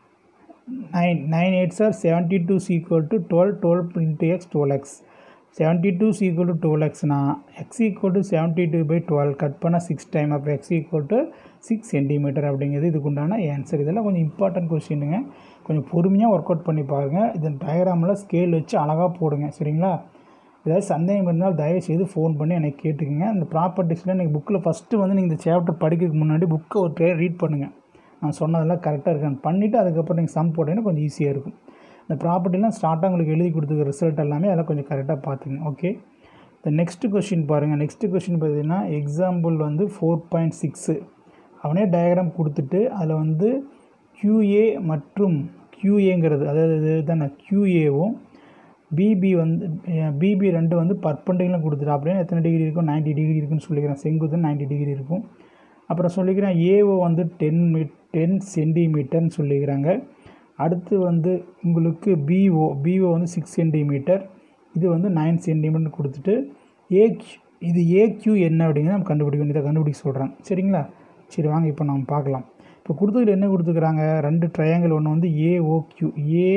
nine nine eights are seventy two equal to twelve twelve into x twelve x seventy two equal to twelve எக்ஸ்னா x equal to seventy two by twelve cut பண்ணால் சிக்ஸ் டைம் அப்போ x equal to six centimetre அப்படிங்கிறது இதுக்கு உண்டான answer இதெல்லாம் கொஞ்சம் important கொஸ்டினுங்க கொஞ்சம் பொறுமையாக ஒர்க் அவுட் பண்ணி பாருங்கள் இதன் டயக்ராமில் ஸ்கேல் வச்சு அழகாக போடுங்க சரிங்களா ஏதாவது சந்தேகம் இருந்தால் தயவுசெய்து ஃபோன் பண்ணி எனக்கு கேட்டுக்கோங்க அந்த ப்ராப்பர்ட்டிஸில் நீங்கள் புக்கில் ஃபஸ்ட்டு வந்து நீங்கள் இந்த சாப்டர் படிக்கிறதுக்கு முன்னாடி புக்கை ஒரு ட்ரே ரீட் பண்ணுங்கள் நான் சொன்னதெல்லாம் கரெக்டாக இருக்கான்னு பண்ணிவிட்டு அதுக்கப்புறம் நீங்கள் சம் போட்டிங்கன்னா கொஞ்சம் ஈஸியாக இருக்கும் இந்த ப்ராப்பர்ட்டிலாம் ஸ்டார்ட்டாக உங்களுக்கு எழுதி கொடுத்துருக்க ரிசல்ட் எல்லாமே அதெல்லாம் கொஞ்சம் கரெக்டாக பார்த்துங்க ஓகே இந்த நெக்ஸ்ட்டு கொஷின் பாருங்கள் நெக்ஸ்ட்டு கொஷின் பார்த்தீங்கன்னா எக்ஸாம்பிள் வந்து ஃபோர் பாயிண்ட் சிக்ஸு அவனே டயக்ராம் கொடுத்துட்டு அதில் வந்து QA மற்றும் QAங்கிறது அதாவது இது தானே QAவும் பிபி வந்து பிபி ரெண்டு வந்து பர்பண்டிகுலர் கொடுத்துட்டு அப்படியே எத்தனை டிகிரி இருக்கும் 90 டிகிரி இருக்குன்னு சொல்லிக்கிறேன் செங்குத்து 90 டிகிரி இருக்கும் அப்புறம் சொல்லிக்கிறேன் ஏஓ வந்து டென் மீ டென் சென்டிமீட்டர்னு சொல்லிக்கிறாங்க அடுத்து வந்து உங்களுக்கு பிஓ பிஓ வந்து சிக்ஸ் சென்டிமீட்டர் இது வந்து நைன் சென்டிமீட்டர் கொடுத்துட்டு ஏக்யூ இது ஏக்யூ என்ன அப்படிங்கிறத நம்ம கண்டுபிடிக்கணும் இதை கண்டுபிடிக்க சொல்கிறாங்க சரிங்களா சரி வாங்க இப்போ நம்ம பார்க்கலாம் இப்போ கொடுத்ததுல என்ன கொடுத்துக்கிறாங்க ரெண்டு ட்ரையாங்கிள் ஒன்று வந்து ஏஓக்யூ ஏ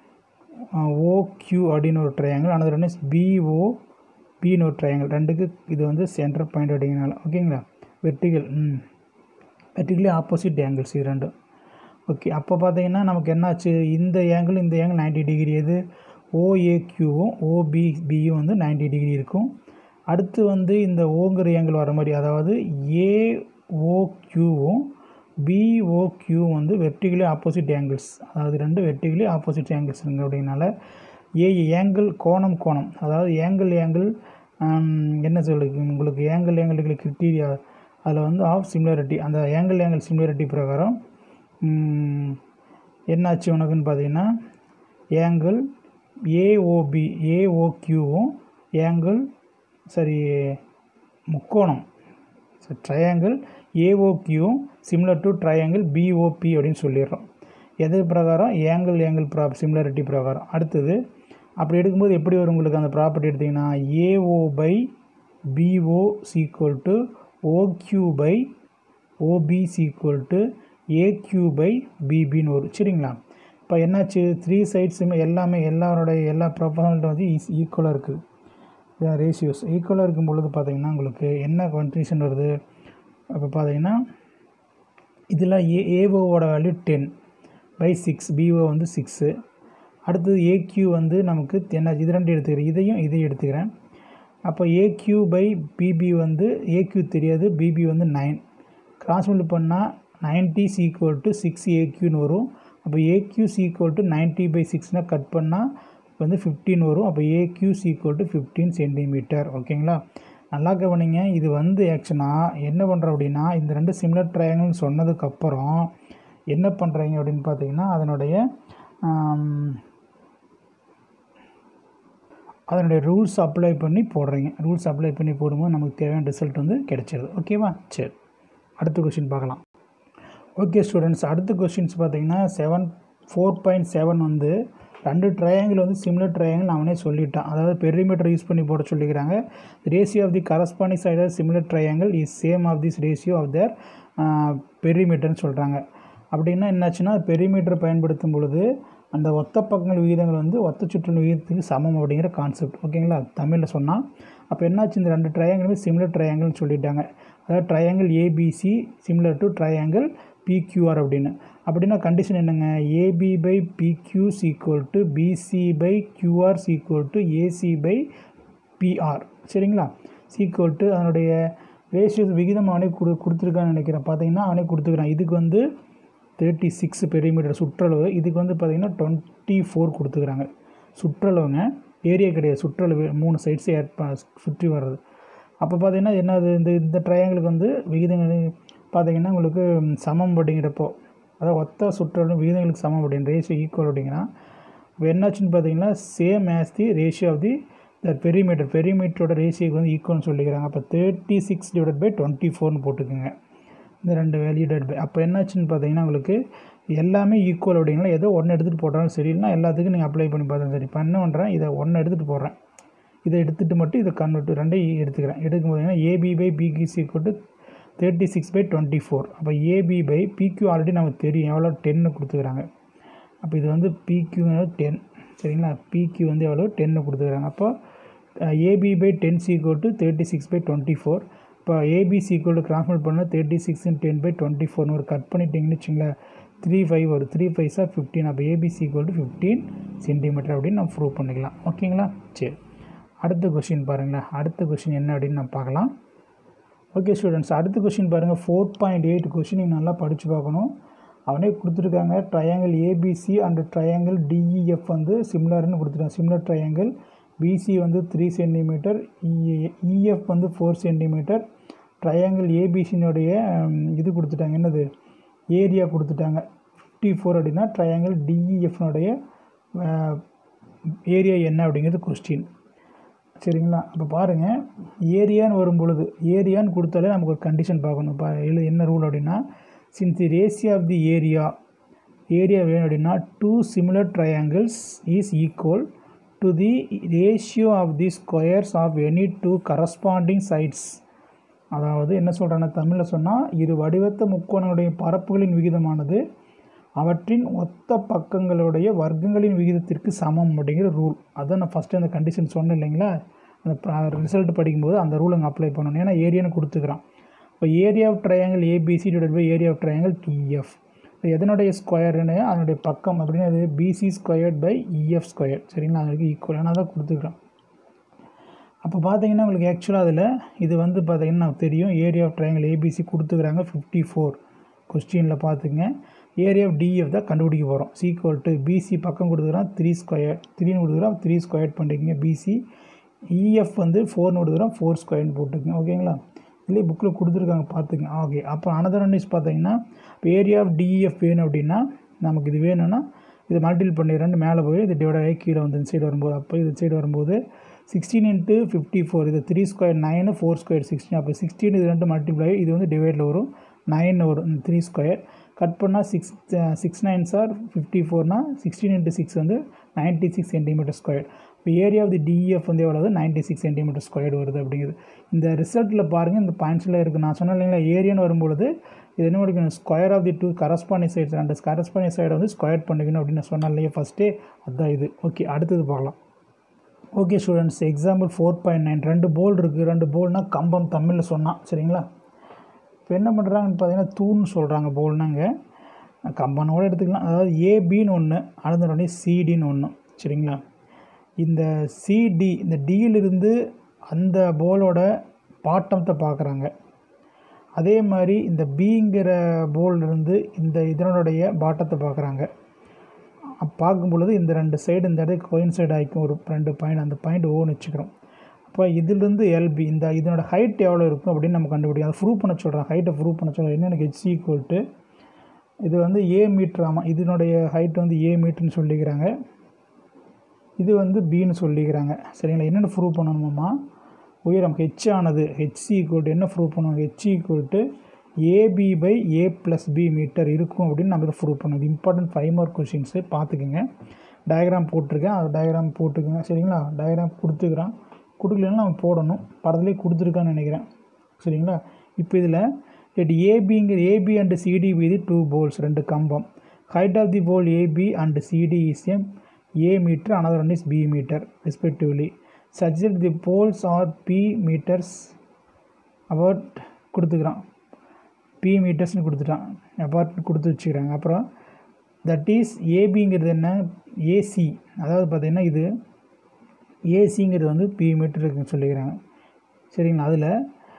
ஓக்யூ அப்படின்னு ஒரு ட்ரையாங்கிள் அனதர் ஒன்று பிஓ பின்னு ஒரு ட்ரையாங்கிள் ரெண்டுக்கு இது வந்து சென்டர் பாயிண்ட் அப்படிங்கிறனால ஓகேங்களா வெர்டிகல் ம் வெர்டிகலி ஆப்போசிட் ஆங்கிள்ஸ் இது ரெண்டும் ஓகே அப்போ பார்த்தீங்கன்னா நமக்கு என்னாச்சு இந்த ஏங்கிள் இந்த ஏங்கிள் 90 டிகிரி எது ஓஏக்யூவும் ஓபிபியும் வந்து 90 டிகிரி இருக்கும் அடுத்து வந்து இந்த ஓங்கிற ஏங்கிள் வர மாதிரி அதாவது ஏஓக்யூவும் பிஓக்யூவும் வந்து வெர்டிகலி ஆப்போசிட் ஆங்கிள்ஸ் அதாவது ரெண்டு வெர்டிகலி ஆப்போசிட் ஆங்கிள்ஸ் இருங்க அப்படின்னால ஏ ஏங்கிள் கோணம் கோணம் அதாவது ஏங்கிள் ஏங்கிள் என்ன சொல்லுது உங்களுக்கு ஏங்கிள் ஏங்கிளுக்கு கிரிட்டீரியா அதில் வந்து ஆஃப் சிமிலாரிட்டி அந்த ஏங்கிள் ஏங்கிள் சிமிலாரிட்டி பிரகாரம் ம், என்னாச்சு உனக்குன்னு பார்த்தீங்கன்னா ஏங்கிள் ஏஓபி ஏஓக்யூவும் ஏங்கிள் சரி முக்கோணம் ஸோ ட்ரையாங்கிள் ஏஓக்யூவும் சிமிலர் டு ட்ரையாங்கிள் பிஓபி அப்படின்னு சொல்லிடுறோம் எது பிரகாரம் ஏங்கிள் ஏங்கிள் ப்ரா சிமிலாரிட்டி பிரகாரம் அடுத்தது அப்படி எடுக்கும்போது எப்படி வரும் உங்களுக்கு அந்த ப்ராப்பர்ட்டி எடுத்திங்கன்னா AO by BO equal to OQ by OP equal to AQ by பிபின்னு வரும் சரிங்களா இப்போ என்னாச்சு த்ரீ சைட்ஸுமே எல்லாமே எல்லாரோடைய எல்லா ப்ரொஃபஷனல்ட்டும் வந்து ஈக்குவலாக இருக்குது ரேஷியோஸ் ஈக்குவலாக இருக்கும் பொழுது பார்த்தீங்கன்னா உங்களுக்கு என்ன கன்ஃபியூஷன் வருது அப்போ பார்த்தீங்கன்னா இதில் ஏ ஏஓவோட value ten by six BO வந்து சிக்ஸு அடுத்தது ஏக்யூ வந்து நமக்கு என்ன இது ரெண்டு எடுத்துக்கிறேன் இதையும் இதையும் எடுத்துக்கிறேன் அப்போ ஏக்யூ பை பிபி வந்து ஏக்யூ தெரியாது பிபி வந்து நைன் கிராஸ் மல்டி பண்ணால் நைன்ட்டி சீக்குவல் டு சிக்ஸ் ஏக்யூன்னு வரும் அப்போ AQ equal to ninety by சிக்ஸ்னால் கட் பண்ணால் வந்து ஃபிஃப்டீன் வரும் அப்போ AQ is equal to fifteen centimetre ஓகேங்களா நல்லா கவனிங்க இது வந்து ஆக்சுவலாக என்ன பண்ணுறோம் அப்படின்னா இந்த ரெண்டு சிமிலர் ட்ரையாங்கிள்னு சொன்னதுக்கப்புறம் என்ன பண்ணுறீங்க அப்படின்னு பார்த்தீங்கன்னா அதனுடைய ஆம், அதனுடைய ரூல்ஸ் அப்ளை பண்ணி போடுறீங்க ரூல்ஸ் அப்ளை பண்ணி போடும்போது நமக்கு தேவையான ரிசல்ட் வந்து கிடைச்சிருது ஓகேவா சரி அடுத்த கொஷின் பார்க்கலாம் ஓகே ஸ்டூடெண்ட்ஸ் அடுத்த கொஷின்ஸ் பார்த்தீங்கன்னா செவன் ஃபோர் பாயிண்ட் செவன் வந்து ரெண்டு ட்ரையாங்கிள் வந்து சிமிலர் ட்ரையாங்கிள் அவனே சொல்லிட்டான் அதாவது பெரிமீட்டர் யூஸ் பண்ணி போட சொல்லிக்கிறாங்க ratio of the corresponding side similar triangle is same of this ratio of their பெரிமீட்டர்னு சொல்கிறாங்க அப்படின்னா என்னாச்சுன்னா பெரிமீட்டர் பயன்படுத்தும் பொழுது அந்த ஒத்த பக்கங்கள் விகிதங்கள் வந்து ஒத்த சுற்றுலா விகிதத்துக்கு சமம் அப்படிங்கிற கான்செப்ட் ஓகேங்களா தமிழில் சொன்னால் அப்போ என்னாச்சு இந்த ரெண்டு ட்ரையாங்கிளுமே சிமிலர் ட்ரையாங்கிள்னு சொல்லிட்டாங்க அதாவது triangle ABC similar to triangle PQR அப்படின்னு அப்படின்னா கண்டிஷன் என்னங்க AB by PQ's equal to BC by QR equal to AC by PR சரிங்களா சீக்குவல் டு அதனுடைய ரேஷியோஸ் விகிதம் அவனே கொடு கொடுத்துருக்கான்னு நினைக்கிறேன் பார்த்தீங்கன்னா அவனே கொடுத்துக்கிறான் இதுக்கு வந்து தேர்ட்டி சிக்ஸ் பெரிமீட்டர் சுற்றளவு இதுக்கு வந்து பார்த்தீங்கன்னா டுவெண்ட்டி ஃபோர் கொடுத்துக்கிறாங்க சுற்றளவுங்க ஏரியா கிடையாது சுற்றளவு மூணு சைட்ஸே ஆட் ப சுற்றி வர்றது அப்போ பார்த்தீங்கன்னா என்னது இந்த இந்த ட்ரையாங்கிளுக்கு வந்து விகிதங்கள் பார்த்தீங்கன்னா உங்களுக்கு சமம் அப்படிங்கிறப்போ அதாவது ஒத்த சுற்றளவு விகிதங்களுக்கு சமம் அப்படின்னு ரேஷியோ ஈக்குவல் அப்படிங்கன்னா இப்போ என்னாச்சுன்னு பார்த்தீங்கன்னா same as the ratio of the the perimeter பெரிமீட்டரோட ரேஷியோக்கு வந்து ஈக்குவல்னு சொல்லிக்கிறாங்க அப்போ thirty six divide by twenty ஃபோர்னு போட்டுக்கோங்க இந்த ரெண்டு வேல்யூ டிவைட் பை அப்போ என்னாச்சுன்னு பார்த்தீங்கன்னா உங்களுக்கு எல்லாமே ஈக்குவல் அப்படிங்களா ஏதோ ஒன்று எடுத்துகிட்டு போட்டாலும் சரி இல்லைனா எல்லாத்துக்கும் நீங்கள் அப்ளை பண்ணி பார்த்தாலும் சரி இப்போ என்ன பண்ணுறேன் இதை ஒன்று எடுத்துகிட்டு போடுறேன் இதை எடுத்துகிட்டு மட்டும் இதை கன்வெர்ட் ரெண்டையும் எடுத்துக்கிறேன் எடுக்கும் போது AB by PQ's equal to thirty six by twenty four அப்போ ஏபி பை பிக்யூ ஆல்ரெடி நமக்கு தெரியும் எவ்வளோ டென்னு கொடுத்துக்கிறாங்க அப்போ இது வந்து பிக்யூ டென் சரிங்களா பிக்யூ வந்து எவ்வளோ டென்னு கொடுத்துக்கிறாங்க அப்போ AB by ten is equal to thirty six by twenty four இப்போ ஏபி சீக்வல் டு கிராஸ்மெட் பண்ணால் thirty six ten by twenty ஃபோர்னு ஒரு கட் பண்ணிட்டீங்கன்னு வச்சுங்களேன் த்ரீ ஃபைவ் வரும் த்ரீ ஃபைவ் சார் ஃபிஃப்டீன் அப்போ AB is equal to fifteen centimetre அப்படின்னு நம்ம ப்ரூவ் பண்ணிக்கலாம் ஓகேங்களா சரி அடுத்த கொஷின் பாருங்களேன் அடுத்த கொஷின் என்ன அப்படின்னு நம்ம பார்க்கலாம் ஓகே ஸ்டூடெண்ட்ஸ் அடுத்த கொஷின் பாருங்கள் ஃபோர் பாயிண்ட் எயிட் கொஷின் நீங்கள் நல்லா படித்து பார்க்கணும் அவனே கொடுத்துருக்காங்க triangle ABC and triangle DEF வந்து சிம்லர்னு கொடுத்துருக்காங்க சிம்லர் ட்ரையாங்கிள் பிசி வந்து த்ரீ சென்டிமீட்டர் இஎஃப் வந்து ஃபோர் சென்டிமீட்டர் ட்ரையாங்கிள் ஏபிசினுடைய இது கொடுத்துட்டாங்க என்னது ஏரியா கொடுத்துட்டாங்க ஃபிஃப்டி ஃபோர் அப்படின்னா ட்ரையாங்கிள் டிஇஎஃப்னுடைய ஏரியா என்ன அப்படிங்கிறது கொஸ்டின் சரிங்களா அப்போ பாருங்கள் ஏரியான்னு வரும் பொழுது ஏரியான்னு கொடுத்தாலே நமக்கு ஒரு கண்டிஷன் பார்க்கணும் இப்போ எழு என்ன ரூல் அப்படின்னா since the ratio of the area area வேணும் அப்படின்னா two similar triangles is equal to the ratio of the squares of any two corresponding sides அதாவது என்ன சொல்கிறாங்க தமிழில் சொன்னால் இரு வடிவத்த முக்கோணங்களுடைய பரப்புகளின் விகிதமானது அவற்றின் ஒத்த பக்கங்களுடைய வர்க்கங்களின் விகிதத்திற்கு சமம் அப்படிங்கிற ரூல் அதான் நான் ஃபஸ்ட்டு அந்த கண்டிஷன் சொன்னேன் இல்லைங்களா அந்த ரிசல்ட் படிக்கும்போது அந்த ரூல் அங்கே அப்ளை பண்ணணும் ஏன்னா ஏரியான்னு கொடுத்துக்கிறான் இப்போ area of triangle ABC divide by area of triangle DF இப்போ எதனுடைய ஸ்கொயர்னு அதனுடைய பக்கம் அப்படின்னு அது BC squared by EF square சரிங்களா அதுக்கு ஈக்குவலான தான் கொடுத்துக்கிறோம் அப்போ பார்த்தீங்கன்னா உங்களுக்கு ஆக்சுவலாக அதில் இது வந்து பார்த்தீங்கன்னா நமக்கு தெரியும் ஏரியா ஆஃப் ட்ரையாங்கிள் ஏபிசி கொடுத்துக்கிறாங்க ஃபிஃப்டி ஃபோர் கொஸ்டினில் பார்த்துங்க ஏரியா ஆஃப் டிஎஃப் தான் கண்டுபிடிக்க போகிறோம் சீக்குவல் டு பிசி பக்கம் கொடுத்துக்கிறான் த்ரீ ஸ்கொயர் த்ரீன்னு கொடுத்துக்கிறோம் த்ரீ ஸ்கொயர் பண்ணிக்கங்க பிசி இஎஃப் வந்து ஃபோர்னு கொடுத்துக்கிறோம் ஃபோர் ஸ்கொயர்னு போட்டுக்கங்க ஓகேங்களா இல்லை புக்கில் கொடுத்துருக்காங்க பார்த்துங்க ஓகே அப்போ அனதர் ஒன் இஸ் பார்த்தீங்கன்னா இப்போ ஏரியா ஆஃப் டிஎஃப் வேணும் அப்படின்னா நமக்கு இது வேணும்னா இது மல்டிபிள் பண்ணிடுறேன் மேலே போய் இது டிவைட் ஆகி கீழே வந்து இந்த சைடு வரும்போது அப்போ இது சைடு வரும்போது சிக்ஸ்டீன் இன்ட்டு ஃபிஃப்டி ஃபோர் இது three square nine four square sixteen அப்போ சிக்ஸ்டீன் இது ரெண்டு மல்டிப்ளை இது வந்து டிவைடில் வரும் நைன் வரும் இந்த த்ரீ ஸ்கொயர் கட் பண்ணால் six six nine sir fifty ஃபோர்னால் சிக்ஸ்டீன் இன்ட்டு சிக்ஸ் வந்து நைன்ட்டி சிக்ஸ் சென்டிமீட்டர் ஸ்கொயர் இப்போ ஏரியா ஆஃப் தி டிஎஃப் வந்து எவ்வளவு நைன்ட்டி சிக்ஸ் சென்டிமீட்டர் ஸ்கொயர் வருது அப்படிங்குது இந்த ரிசல்ட்டில் பாருங்கள் இந்த பாயிண்ட்ஸில் இருக்குது நான் சொன்னேன் இல்லைங்களா ஏரியான்னு வரும்பொழுது இது என்ன பண்ணிக்கணும் square of the two corresponding sides ரெண்டு கரஸ்பாண்டிங் சைடை வந்து ஸ்கொயர் பண்ணிக்கணும் அப்படின்னு நான் சொன்னேன் இல்லையா ஃபஸ்ட்டே அதுதான் இது ஓகே அடுத்தது பார்க்கலாம் okay students example four point nine ரெண்டு போல் இருக்குது ரெண்டு போல்னால் கம்பம் தமிழில் சொன்னான் சரிங்களா இப்போ என்ன பண்ணுறாங்கன்னு பார்த்தீங்கன்னா தூண்னு சொல்கிறாங்க போல்னாங்க கம்பனை கூட எடுத்துக்கலாம் அதாவது ஏபின்னு ஒன்று அடுத்த உடனே சிடின்னு ஒன்று சரிங்களா இந்த சிடி இந்த டியிலிருந்து அந்த போலோட பாட்டத்தை பார்க்குறாங்க அதே மாதிரி இந்த பிங்கிற போல்லேருந்து இந்த இதனுடைய பாட்டத்தை பார்க்குறாங்க பார்க்கும் பொழுது இந்த ரெண்டு சைடு இந்த இடத்துக்கு கோயின்சைட் ஆகிக்கும் ஒரு ரெண்டு பாயிண்ட் அந்த பாயிண்ட் ஓன்னு வச்சுக்கிறோம் அப்போ இதிலிருந்து எல்பி இந்த இதனோட ஹைட் எவ்வளோ இருக்கும் அப்படின்னு நம்ம கண்டுபிடிக்கும் அதை ப்ரூவ் பண்ண சொல்கிறேன் ஹைட்டை ப்ரூவ் பண்ண சொல்கிறேன் என்ன எனக்கு ஹெச் ஈக்குவல் டு இது வந்து ஏ மீட்ரு ஆமாம் இதனுடைய ஹைட் வந்து ஏ மீட்டர்னு சொல்லிக்கிறாங்க இது வந்து பின்னு சொல்லிக்கிறாங்க சரிங்களா என்னென்ன ப்ரூவ் பண்ணணுமாம்மா உயரம் ஹெச் ஆனது ஹெச் ஈக்குவல் டு என்ன ப்ரூவ் பண்ணுவாங்க H equal to AB by A plus B metre இருக்கும் அப்படின்னு நம்ம இதை ப்ரூவ் பண்ணணும் இது இம்பார்ட்டன்ட் ஃபைவ் மார்க் கொஷின்ஸு பார்த்துக்குங்க டயக்ராம் போட்டிருக்கேன் அது டயக்ராம் போட்டுக்குங்க சரிங்களா டயக்ராம் கொடுத்துக்கிறான் கொடுக்கலன்னா நம்ம போடணும் படத்துலேயே கொடுத்துருக்கான்னு நினைக்கிறேன் சரிங்களா இப்போ இதில் இட் ஏபிங்கிற AB and CD with two poles ரெண்டு கம்பம் height of the pole AB and CD is M A metre another one is B metre respectively such that the poles are P metres about கொடுத்துக்கிறான் P மீட்டர்ஸ்னு கொடுத்துட்டான் apart கொடுத்து வச்சுக்கிறாங்க அப்புறம் that is ஏபிங்கிறது என்ன AC அதாவது பார்த்திங்கன்னா இது ஏசிங்கிறது வந்து பி மீட்டர் இருக்குன்னு சொல்லிக்கிறாங்க சரிங்களா அதில்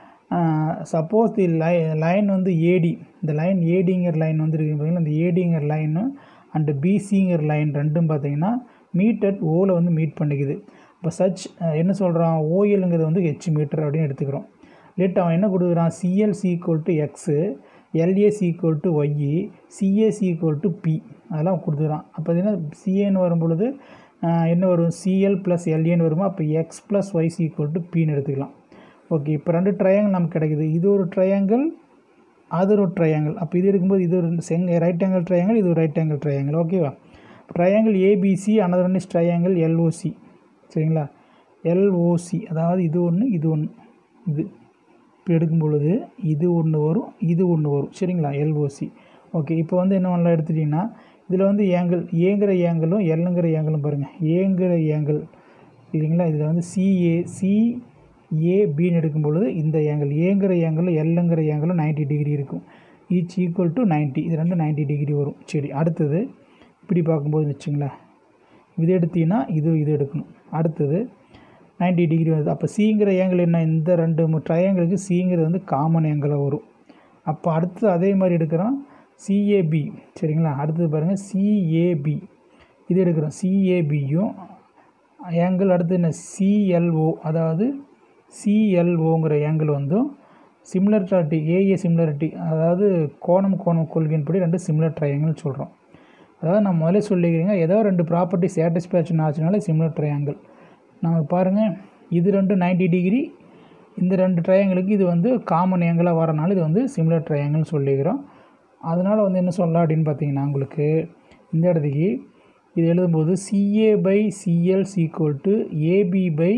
சப்போஸ் தி லை லைன் வந்து ஏடி இந்த லைன் ஏடிங்கிற லைன் வந்து இருக்கு பார்த்தீங்கன்னா இந்த ஏடிங்கிற லைனு அண்டு பிசிங்கிற லைன் ரெண்டும் பார்த்தீங்கன்னா மீட் அட் ஓவில் வந்து மீட் பண்ணிக்குது இப்போ சச் என்ன சொல்கிறான் ஓஎல்ங்கிறது வந்து ஹெச் மீட்டர் அப்படின்னு எடுத்துக்கிறோம் லேட் அவன் என்ன கொடுக்குறான் CL is equal to X LA is equal to Y CA is equal to P அதெல்லாம் கொடுத்துக்கிறான் அப்போ பார்த்தீங்கன்னா சிஏன்னு வரும் பொழுது என்ன வரும் சிஎல் ப்ளஸ் எல்ஏன்னு வருமா அப்போ X plus Y is equal to பின்னு எடுத்துக்கலாம் ஓகே இப்போ ரெண்டு ட்ரையாங்கிள் நமக்கு கிடைக்குது இது ஒரு ட்ரையாங்கிள் அது ஒரு ட்ரையாங்கிள் அப்போ இது எடுக்கும்போது இது ஒரு செங் ரைட் ஆங்கிள் ட்ரையாங்கிள் இது ஒரு ரைட் ஆங்கிள் ட்ரையாங்கிள் ஓகேவா triangle ABC another one is triangle LOC சரிங்களா எல்ஓசி அதாவது இது ஒன்று இது ஒன்று இது இப்போ எடுக்கும் பொழுது இது ஒன்று வரும் இது ஒன்று வரும் சரிங்களா எல்ஓசி ஓகே இப்போ வந்து என்ன பண்ணலாம் எடுத்துட்டிங்கன்னா இதில் வந்து ஏங்கிள் ஏங்கிற ஏங்கிளும் எல்லுங்கிற ஏங்கிளும் பாருங்கள் ஏங்கிற ஏங்கிள் இல்லைங்களா இதில் வந்து சிஏ சி ஏபின்னு எடுக்கும் பொழுது இந்த ஏங்கிள் ஏங்கிற ஏங்கிளும் எல்லுங்கிற ஏங்கிளும் நைன்ட்டி டிகிரி இருக்கும் ஈச் ஈக்குவல் டு நைன்ட்டி இது ரெண்டும் நைன்ட்டி டிகிரி வரும் சரி அடுத்தது இப்படி பார்க்கும்போது வச்சுங்களேன் இது எடுத்தீங்கன்னா இது இது எடுக்கணும் அடுத்தது நைன்ட்டி டிகிரி வருது அப்போ சிங்கிற ஏங்கிள் என்ன இந்த ரெண்டு ட்ரையாங்கிளுக்கு சிங்கிறது வந்து காமன் ஏங்கிளாக வரும் அப்போ அடுத்து அதே மாதிரி எடுக்கிறோம் சிஏபி சரிங்களா அடுத்தது பாருங்கள் சிஏபி இது எடுக்கிறோம் சிஏபியும் ஏங்கிள் அடுத்து என்ன சிஎல்ஓ அதாவது சிஎல்ஓங்கிற ஏங்கிள் வந்து சிமிலரிட்டி ஏஏ சிமிலரிட்டி அதாவது கோணம் கோணம் கொள்கையின்படி ரெண்டு சிமிலர் ட்ரையாங்கிள் சொல்கிறோம் அதாவது நான் முதல்ல சொல்லிக்கிறீங்க ஏதோ ரெண்டு ப்ராப்பர்ட்டி சாட்டிஸ்ஃபேக்ஷன் ஆச்சுனாலே சிமிலர் ட்ரையாங்கிள் நமக்கு பாருங்கள் இது ரெண்டு நைன்டி டிகிரி இந்த ரெண்டு ட்ரையாங்கிளுக்கு இது வந்து காமன் ஏங்கிளாக வரனால இது வந்து சிமிலர் ட்ரையாங்கிள்னு சொல்லிக்கிறோம் அதனால் வந்து என்ன சொல்லலாம் அப்படின்னு பார்த்தீங்கன்னா உங்களுக்கு இந்த இடத்துக்கு இது எழுதும்போது CA by CL is equal to AB by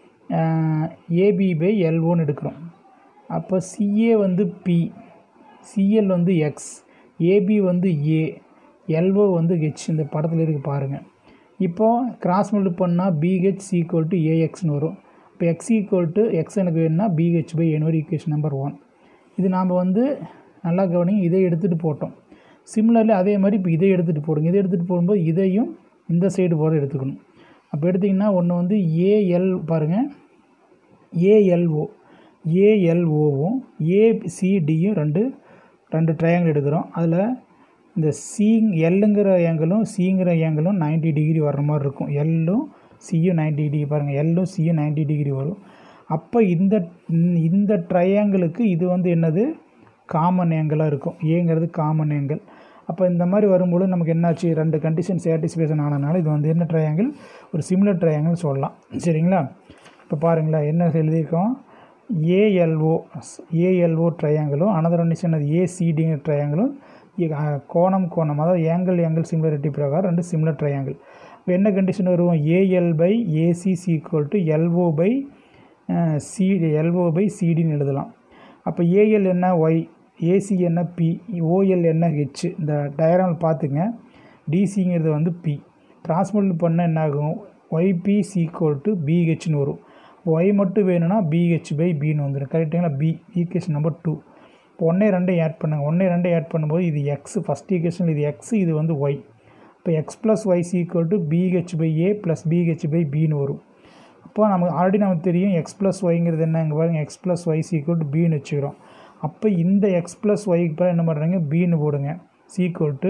AB by எல்ஓன்னு எடுக்கிறோம் அப்போ சிஏ வந்து பி சிஎல் வந்து எக்ஸ் ஏபி வந்து ஏ எல்ஓ வந்து ஹெச் இந்த படத்தில் இருக்குது பாருங்கள் இப்போது கிராஸ் மல்டி பண்ணால் பிஹெச் சீக்குவல் டு ஏஎக்ஸ்னு வரும் இப்போ எக்ஸ் ஈக்குவல் டு எக்ஸ் எனக்கு வேணும்னா பிஹெச் பை என்னோட ஈக்குவேஷன் நம்பர் ஒன் இது நாம் வந்து நல்லா கவனிங்க இதை எடுத்துகிட்டு போட்டோம் சிமிலர்லி அதே மாதிரி இப்போ இதை எடுத்துகிட்டு போடுங்க இதை எடுத்துகிட்டு போடும்போது இதையும் இந்த சைடு போகிற எடுத்துக்கணும் அப்போ எடுத்திங்கன்னா ஒன்று வந்து ஏஎல் பாருங்கள் ஏஎல்ஓ ஏஎல்ஓவும் ஏசிடியும் ரெண்டு ரெண்டு ட்ரையாங்கிள் எடுக்கிறோம் அதில் இந்த சி எல்லுங்கிற ஏங்கிளும் சிங்கிற ஏங்கிளும் நைன்ட்டி டிகிரி வர்ற மாதிரி இருக்கும் எல்லும் சியும் நைன்ட்டி டிகிரி பாருங்கள் எல்லும் சியும் நைன்ட்டி டிகிரி வரும் அப்போ இந்த இந்த ட்ரையாங்கிளுக்கு இது வந்து என்னது காமன் ஏங்கிளாக இருக்கும் ஏங்கிறது காமன் ஏங்கிள் அப்போ இந்த மாதிரி வரும்போது நமக்கு என்னாச்சு ரெண்டு கண்டிஷன் சாட்டிஸ்ஃபேக்ஷன் ஆனதுனால இது வந்து என்ன ட்ரையாங்கிள் ஒரு சிமிலர் ட்ரையாங்கிள் சொல்லலாம் சரிங்களா இப்போ பாருங்களேன் என்ன எழுதியிருக்கோம் ஏஎல்ஓ ஏஎல்ஓ ட்ரையாங்கிளும் அனதர் ஒன் இஸ் என்னது ஏசிடிங்கிற ட்ரையாங்கிளும் கோணம் கோணம் அதாவது ஏங்கிள் ஏங்கிள் சிமிலரிட்டி பிரகாரம் ரெண்டு சிமிலர் ட்ரையாங்கிள் இப்போ என்ன கண்டிஷன் வரும் AL by AC equal to LO by C LO by சிடின்னு எழுதலாம் அப்போ ஏஎல் என்ன ஒய் ஏசி என்ன பி ஓஎல் என்ன ஹெச் இந்த டயராமல் பார்த்துங்க டிசிங்கிறது வந்து பி டிரான்ஸ்மிட் பண்ண என்ன ஆகும் ஒய்பி சீக்குவல் டு பிஹெச்னு வரும் ஒய் மட்டும் வேணும்னா பிஹெச் பை பின்னு வந்துடும் கரெக்டுங்களா பி ஈக்குவேஷன் நம்பர் டூ இப்போ ஒன்றே ரெண்டையும் ஆட் பண்ணுங்கள் ஒன்றே ரெண்டையும் ஆட் பண்ணும்போது இது எக்ஸ் ஃபஸ்ட் ஈக்குவேஷன் இது எக்ஸ் இது வந்து ஒய் இப்போ X plus Y is equal to PH by A plus PH by பின்னு வரும் அப்போ நமக்கு ஆல்ரெடி நமக்கு தெரியும் எக்ஸ் ப்ளஸ் ஒய்ங்கிறது என்ன இங்கே பாருங்கள் X plus Y is equal to பின்னு வச்சுக்கிறோம் அப்போ இந்த எக்ஸ் ப்ளஸ் ஒய்க்கு பிறகு என்ன பண்ணுறாங்க பின்னு போடுங்க சீக்குவல் டு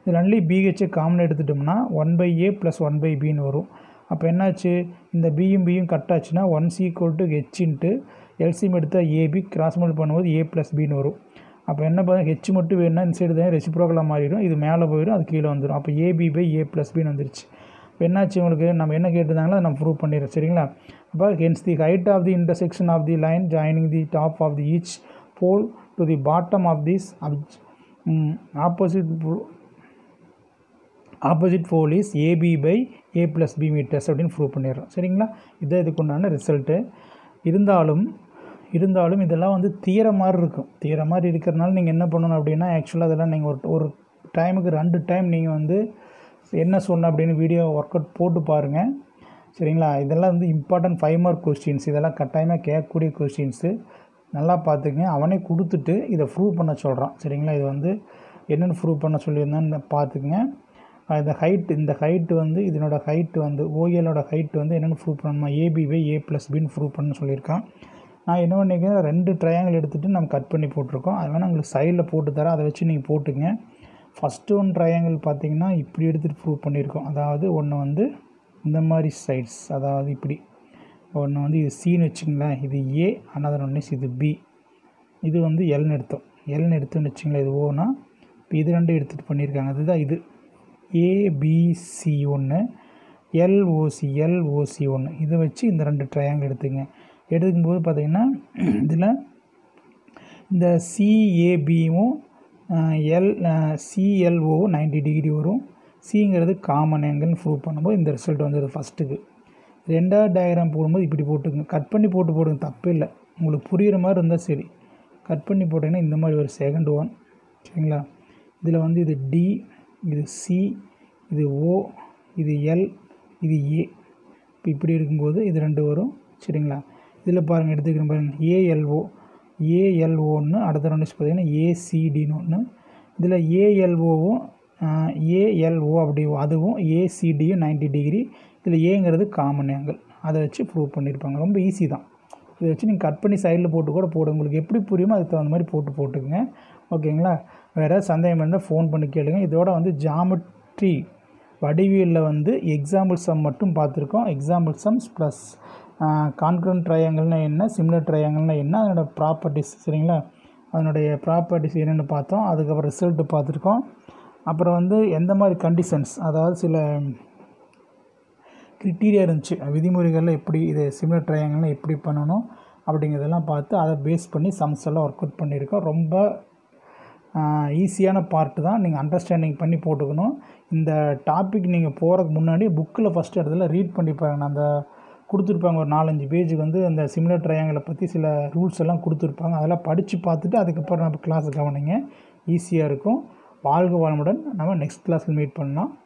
இதில் ஒன்லி பிஹெச்சை காமன் எடுத்துட்டோம்னா one by A plus one by பின்னு வரும் அப்போ என்னாச்சு இந்த பியும் பியும் கட் ஆச்சுன்னா one C equal to H into LCM எடுத்தால் ஏபி கிராஸ் மல்டி பண்ணும்போது ஏ ப்ளஸ் பின்னு வரும் அப்போ என்ன பண்ண ஹெச் மட்டும் வேணும்னா இந்த சைடு தான் ரெசிப்ரோக்கலாக மாறிடும் இது மேலே போயிடும் அது கீழே வந்துடும் அப்போ ஏபி பை ஏ ப்ளஸ் பின்னு வந்துருச்சு இப்போ என்னாச்சு உங்களுக்கு நம்ம என்ன கேட்டிருந்தாங்களோ அதை நம்ம ப்ரூவ் பண்ணிடுறோம் சரிங்களா அப்போ hence the height of the intersection of the line joining the top of the each pole to the bottom of this opposite opposite pole is AB by A plus B metres அப்படின்னு prove பண்ணிடுறோம் சரிங்களா இதான் இதுக்கு உண்டான result இருந்தாலும் இருந்தாலும் இதெல்லாம் வந்து தீர மாதிரி இருக்கும் தீர மாதிரி இருக்கிறனால நீங்கள் என்ன பண்ணணும் அப்படின்னா ஆக்சுவலாக அதெல்லாம் நீங்கள் ஒரு ஒரு டைமுக்கு ரெண்டு டைம் நீங்கள் வந்து என்ன சொன்ன அப்படின்னு வீடியோ ஒர்க் அவுட் போட்டு பாருங்கள் சரிங்களா இதெல்லாம் வந்து இம்பார்ட்டன்ட் ஃபைவ் மார்க் கொஸ்டின்ஸ் இதெல்லாம் கட்டாயமாக கேட்கக்கூடிய கொஸ்டின்ஸு நல்லா பார்த்துக்குங்க அவனே கொடுத்துட்டு இதை ப்ரூவ் பண்ண சொல்கிறான் சரிங்களா இது வந்து என்னென்னு ப்ரூவ் பண்ண சொல்லியிருந்தான்னு பார்த்துக்குங்க இந்த ஹைட் இந்த ஹைட்டு வந்து இதனோட ஹைட்டு வந்து ஓஎலோட ஹைட் வந்து என்னென்னு ப்ரூவ் பண்ணணுமா ஏபி பை ஏ ப்ளஸ் பின்னு ப்ரூவ் பண்ண சொல்லியிருக்கான் நான் என்ன பண்ணிக்கிறேன் ரெண்டு ட்ரையாங்கிள் எடுத்துகிட்டு நம்ம கட் பண்ணி போட்டிருக்கோம் அது வேணால் உங்களுக்கு சைடில் போட்டு தரேன் அதை வச்சு நீங்கள் போட்டுங்க ஃபஸ்ட்டு ஒன் ட்ரையாங்கிள் பார்த்தீங்கன்னா இப்படி எடுத்துகிட்டு ப்ரூவ் பண்ணியிருக்கோம் அதாவது ஒன்று வந்து இந்த மாதிரி சைட்ஸ் அதாவது இப்படி ஒன்று வந்து இது சின்னு வச்சுங்களேன் இது ஏ அனதர் ஒன் இஸ் இது பி இது வந்து எல்னு எடுத்தோம் எல்னு எடுத்தோன்னு வச்சுங்களேன் இது ஓனா இப்போ இது ரெண்டும் எடுத்துகிட்டு பண்ணியிருக்காங்க அதுதான் இது ஏபிசி ஒன்று எல்ஓசி எல்ஓசி ஒன்று இதை வச்சு இந்த ரெண்டு ட்ரையாங்கிள் எடுத்துங்க எடுக்கும்போது பார்த்திங்கன்னா இதில் இந்த சிஏபியும் எல் சிஎல்ஓவும் நைன்டி டிகிரி வரும் சிங்கிறது காமன் ஆங்கிள்னு ப்ரூவ் பண்ணும்போது இந்த ரிசல்ட் வந்துடுது ஃபஸ்ட்டுக்கு ரெண்டாவது டயக்ராம் போடும்போது இப்படி போட்டுங்க கட் பண்ணி போட்டு போடுங்க தப்பு இல்லை உங்களுக்கு புரிகிற மாதிரி இருந்தால் சரி கட் பண்ணி போட்டிங்கன்னா இந்த மாதிரி ஒரு செகண்ட் ஒன் சரிங்களா இதில் வந்து இது டி இது சி இது ஓ இது எல் இது ஏ இப்போ இப்படி இருக்கும்போது இது ரெண்டு வரும் சரிங்களா இதில் பாருங்கள் எடுத்துக்கிறேன் பாருங்கள் ஏஎல்ஓ ஏஎல்ஓன்னு அடுத்த ரெண்டு பார்த்தீங்கன்னா ஏசிடின்னு ஒன்று இதில் ஏஎல்ஓவும் ஏஎல்ஓ அப்படி அதுவும் ஏசிடியும் நைன்டி டிகிரி இதில் ஏங்கிறது காமன் ஆங்கிள் அதை வச்சு ப்ரூவ் பண்ணியிருப்பாங்க ரொம்ப ஈஸி தான் இதை வச்சு நீங்கள் கட் பண்ணி சைடில் போட்டு கூட போடுங்க உங்களுக்கு எப்படி புரியுமோ அதுக்கு தகுந்த மாதிரி போட்டு போட்டுக்குங்க ஓகேங்களா வேறு சந்தேகம் இருந்தால் ஃபோன் பண்ணி கேளுங்க இதோட வந்து ஜாமெட்ரி வடிவியலில் வந்து எக்ஸாம்பிள் சம் மட்டும் பார்த்துருக்கோம் எக்ஸாம்பிள் சம்ஸ் ப்ளஸ் கான்க்ரண்ட் ட்ரையாங்கல்னா என்ன சிம்லர் ட்ரையாங்கல்னா என்ன அதனோட ப்ராப்பர்ட்டிஸ் சரிங்களா அதனுடைய ப்ராப்பர்ட்டிஸ் என்னென்னு பார்த்தோம் அதுக்கப்புறம் ரிசல்ட்டு பார்த்துருக்கோம் அப்புறம் வந்து எந்த மாதிரி கண்டிஷன்ஸ் அதாவது சில கிரிட்டீரியா இருந்துச்சு விதிமுறைகளில் எப்படி இது சிம்லர் ட்ரையாங்கல்னால் எப்படி பண்ணணும் அப்படிங்கிறதெல்லாம் பார்த்து அதை பேஸ் பண்ணி சம்ஸ் எல்லாம் ஒர்க் அவுட் பண்ணியிருக்கோம் ரொம்ப ஈஸியான பார்ட்டு தான் நீங்கள் அண்டர்ஸ்டாண்டிங் பண்ணி போட்டுக்கணும் இந்த டாபிக் நீங்கள் போகிறதுக்கு முன்னாடி புக்கில் ஃபஸ்ட் இடத்துல ரீட் பண்ணி பாருங்க அந்த கொடுத்துருப்பாங்க ஒரு நாலஞ்சு பேஜுக்கு வந்து அந்த சிமிலர் ட்ரையாங்கிளை பற்றி சில ரூல்ஸ் எல்லாம் கொடுத்துருப்பாங்க அதெல்லாம் படித்து பார்த்துட்டு அதுக்கப்புறம் நம்ம கிளாஸ் கவனிங்க ஈஸியாக இருக்கும் வாழ்க வளமுடன் நம்ம நெக்ஸ்ட் கிளாஸில் மீட் பண்ணலாம்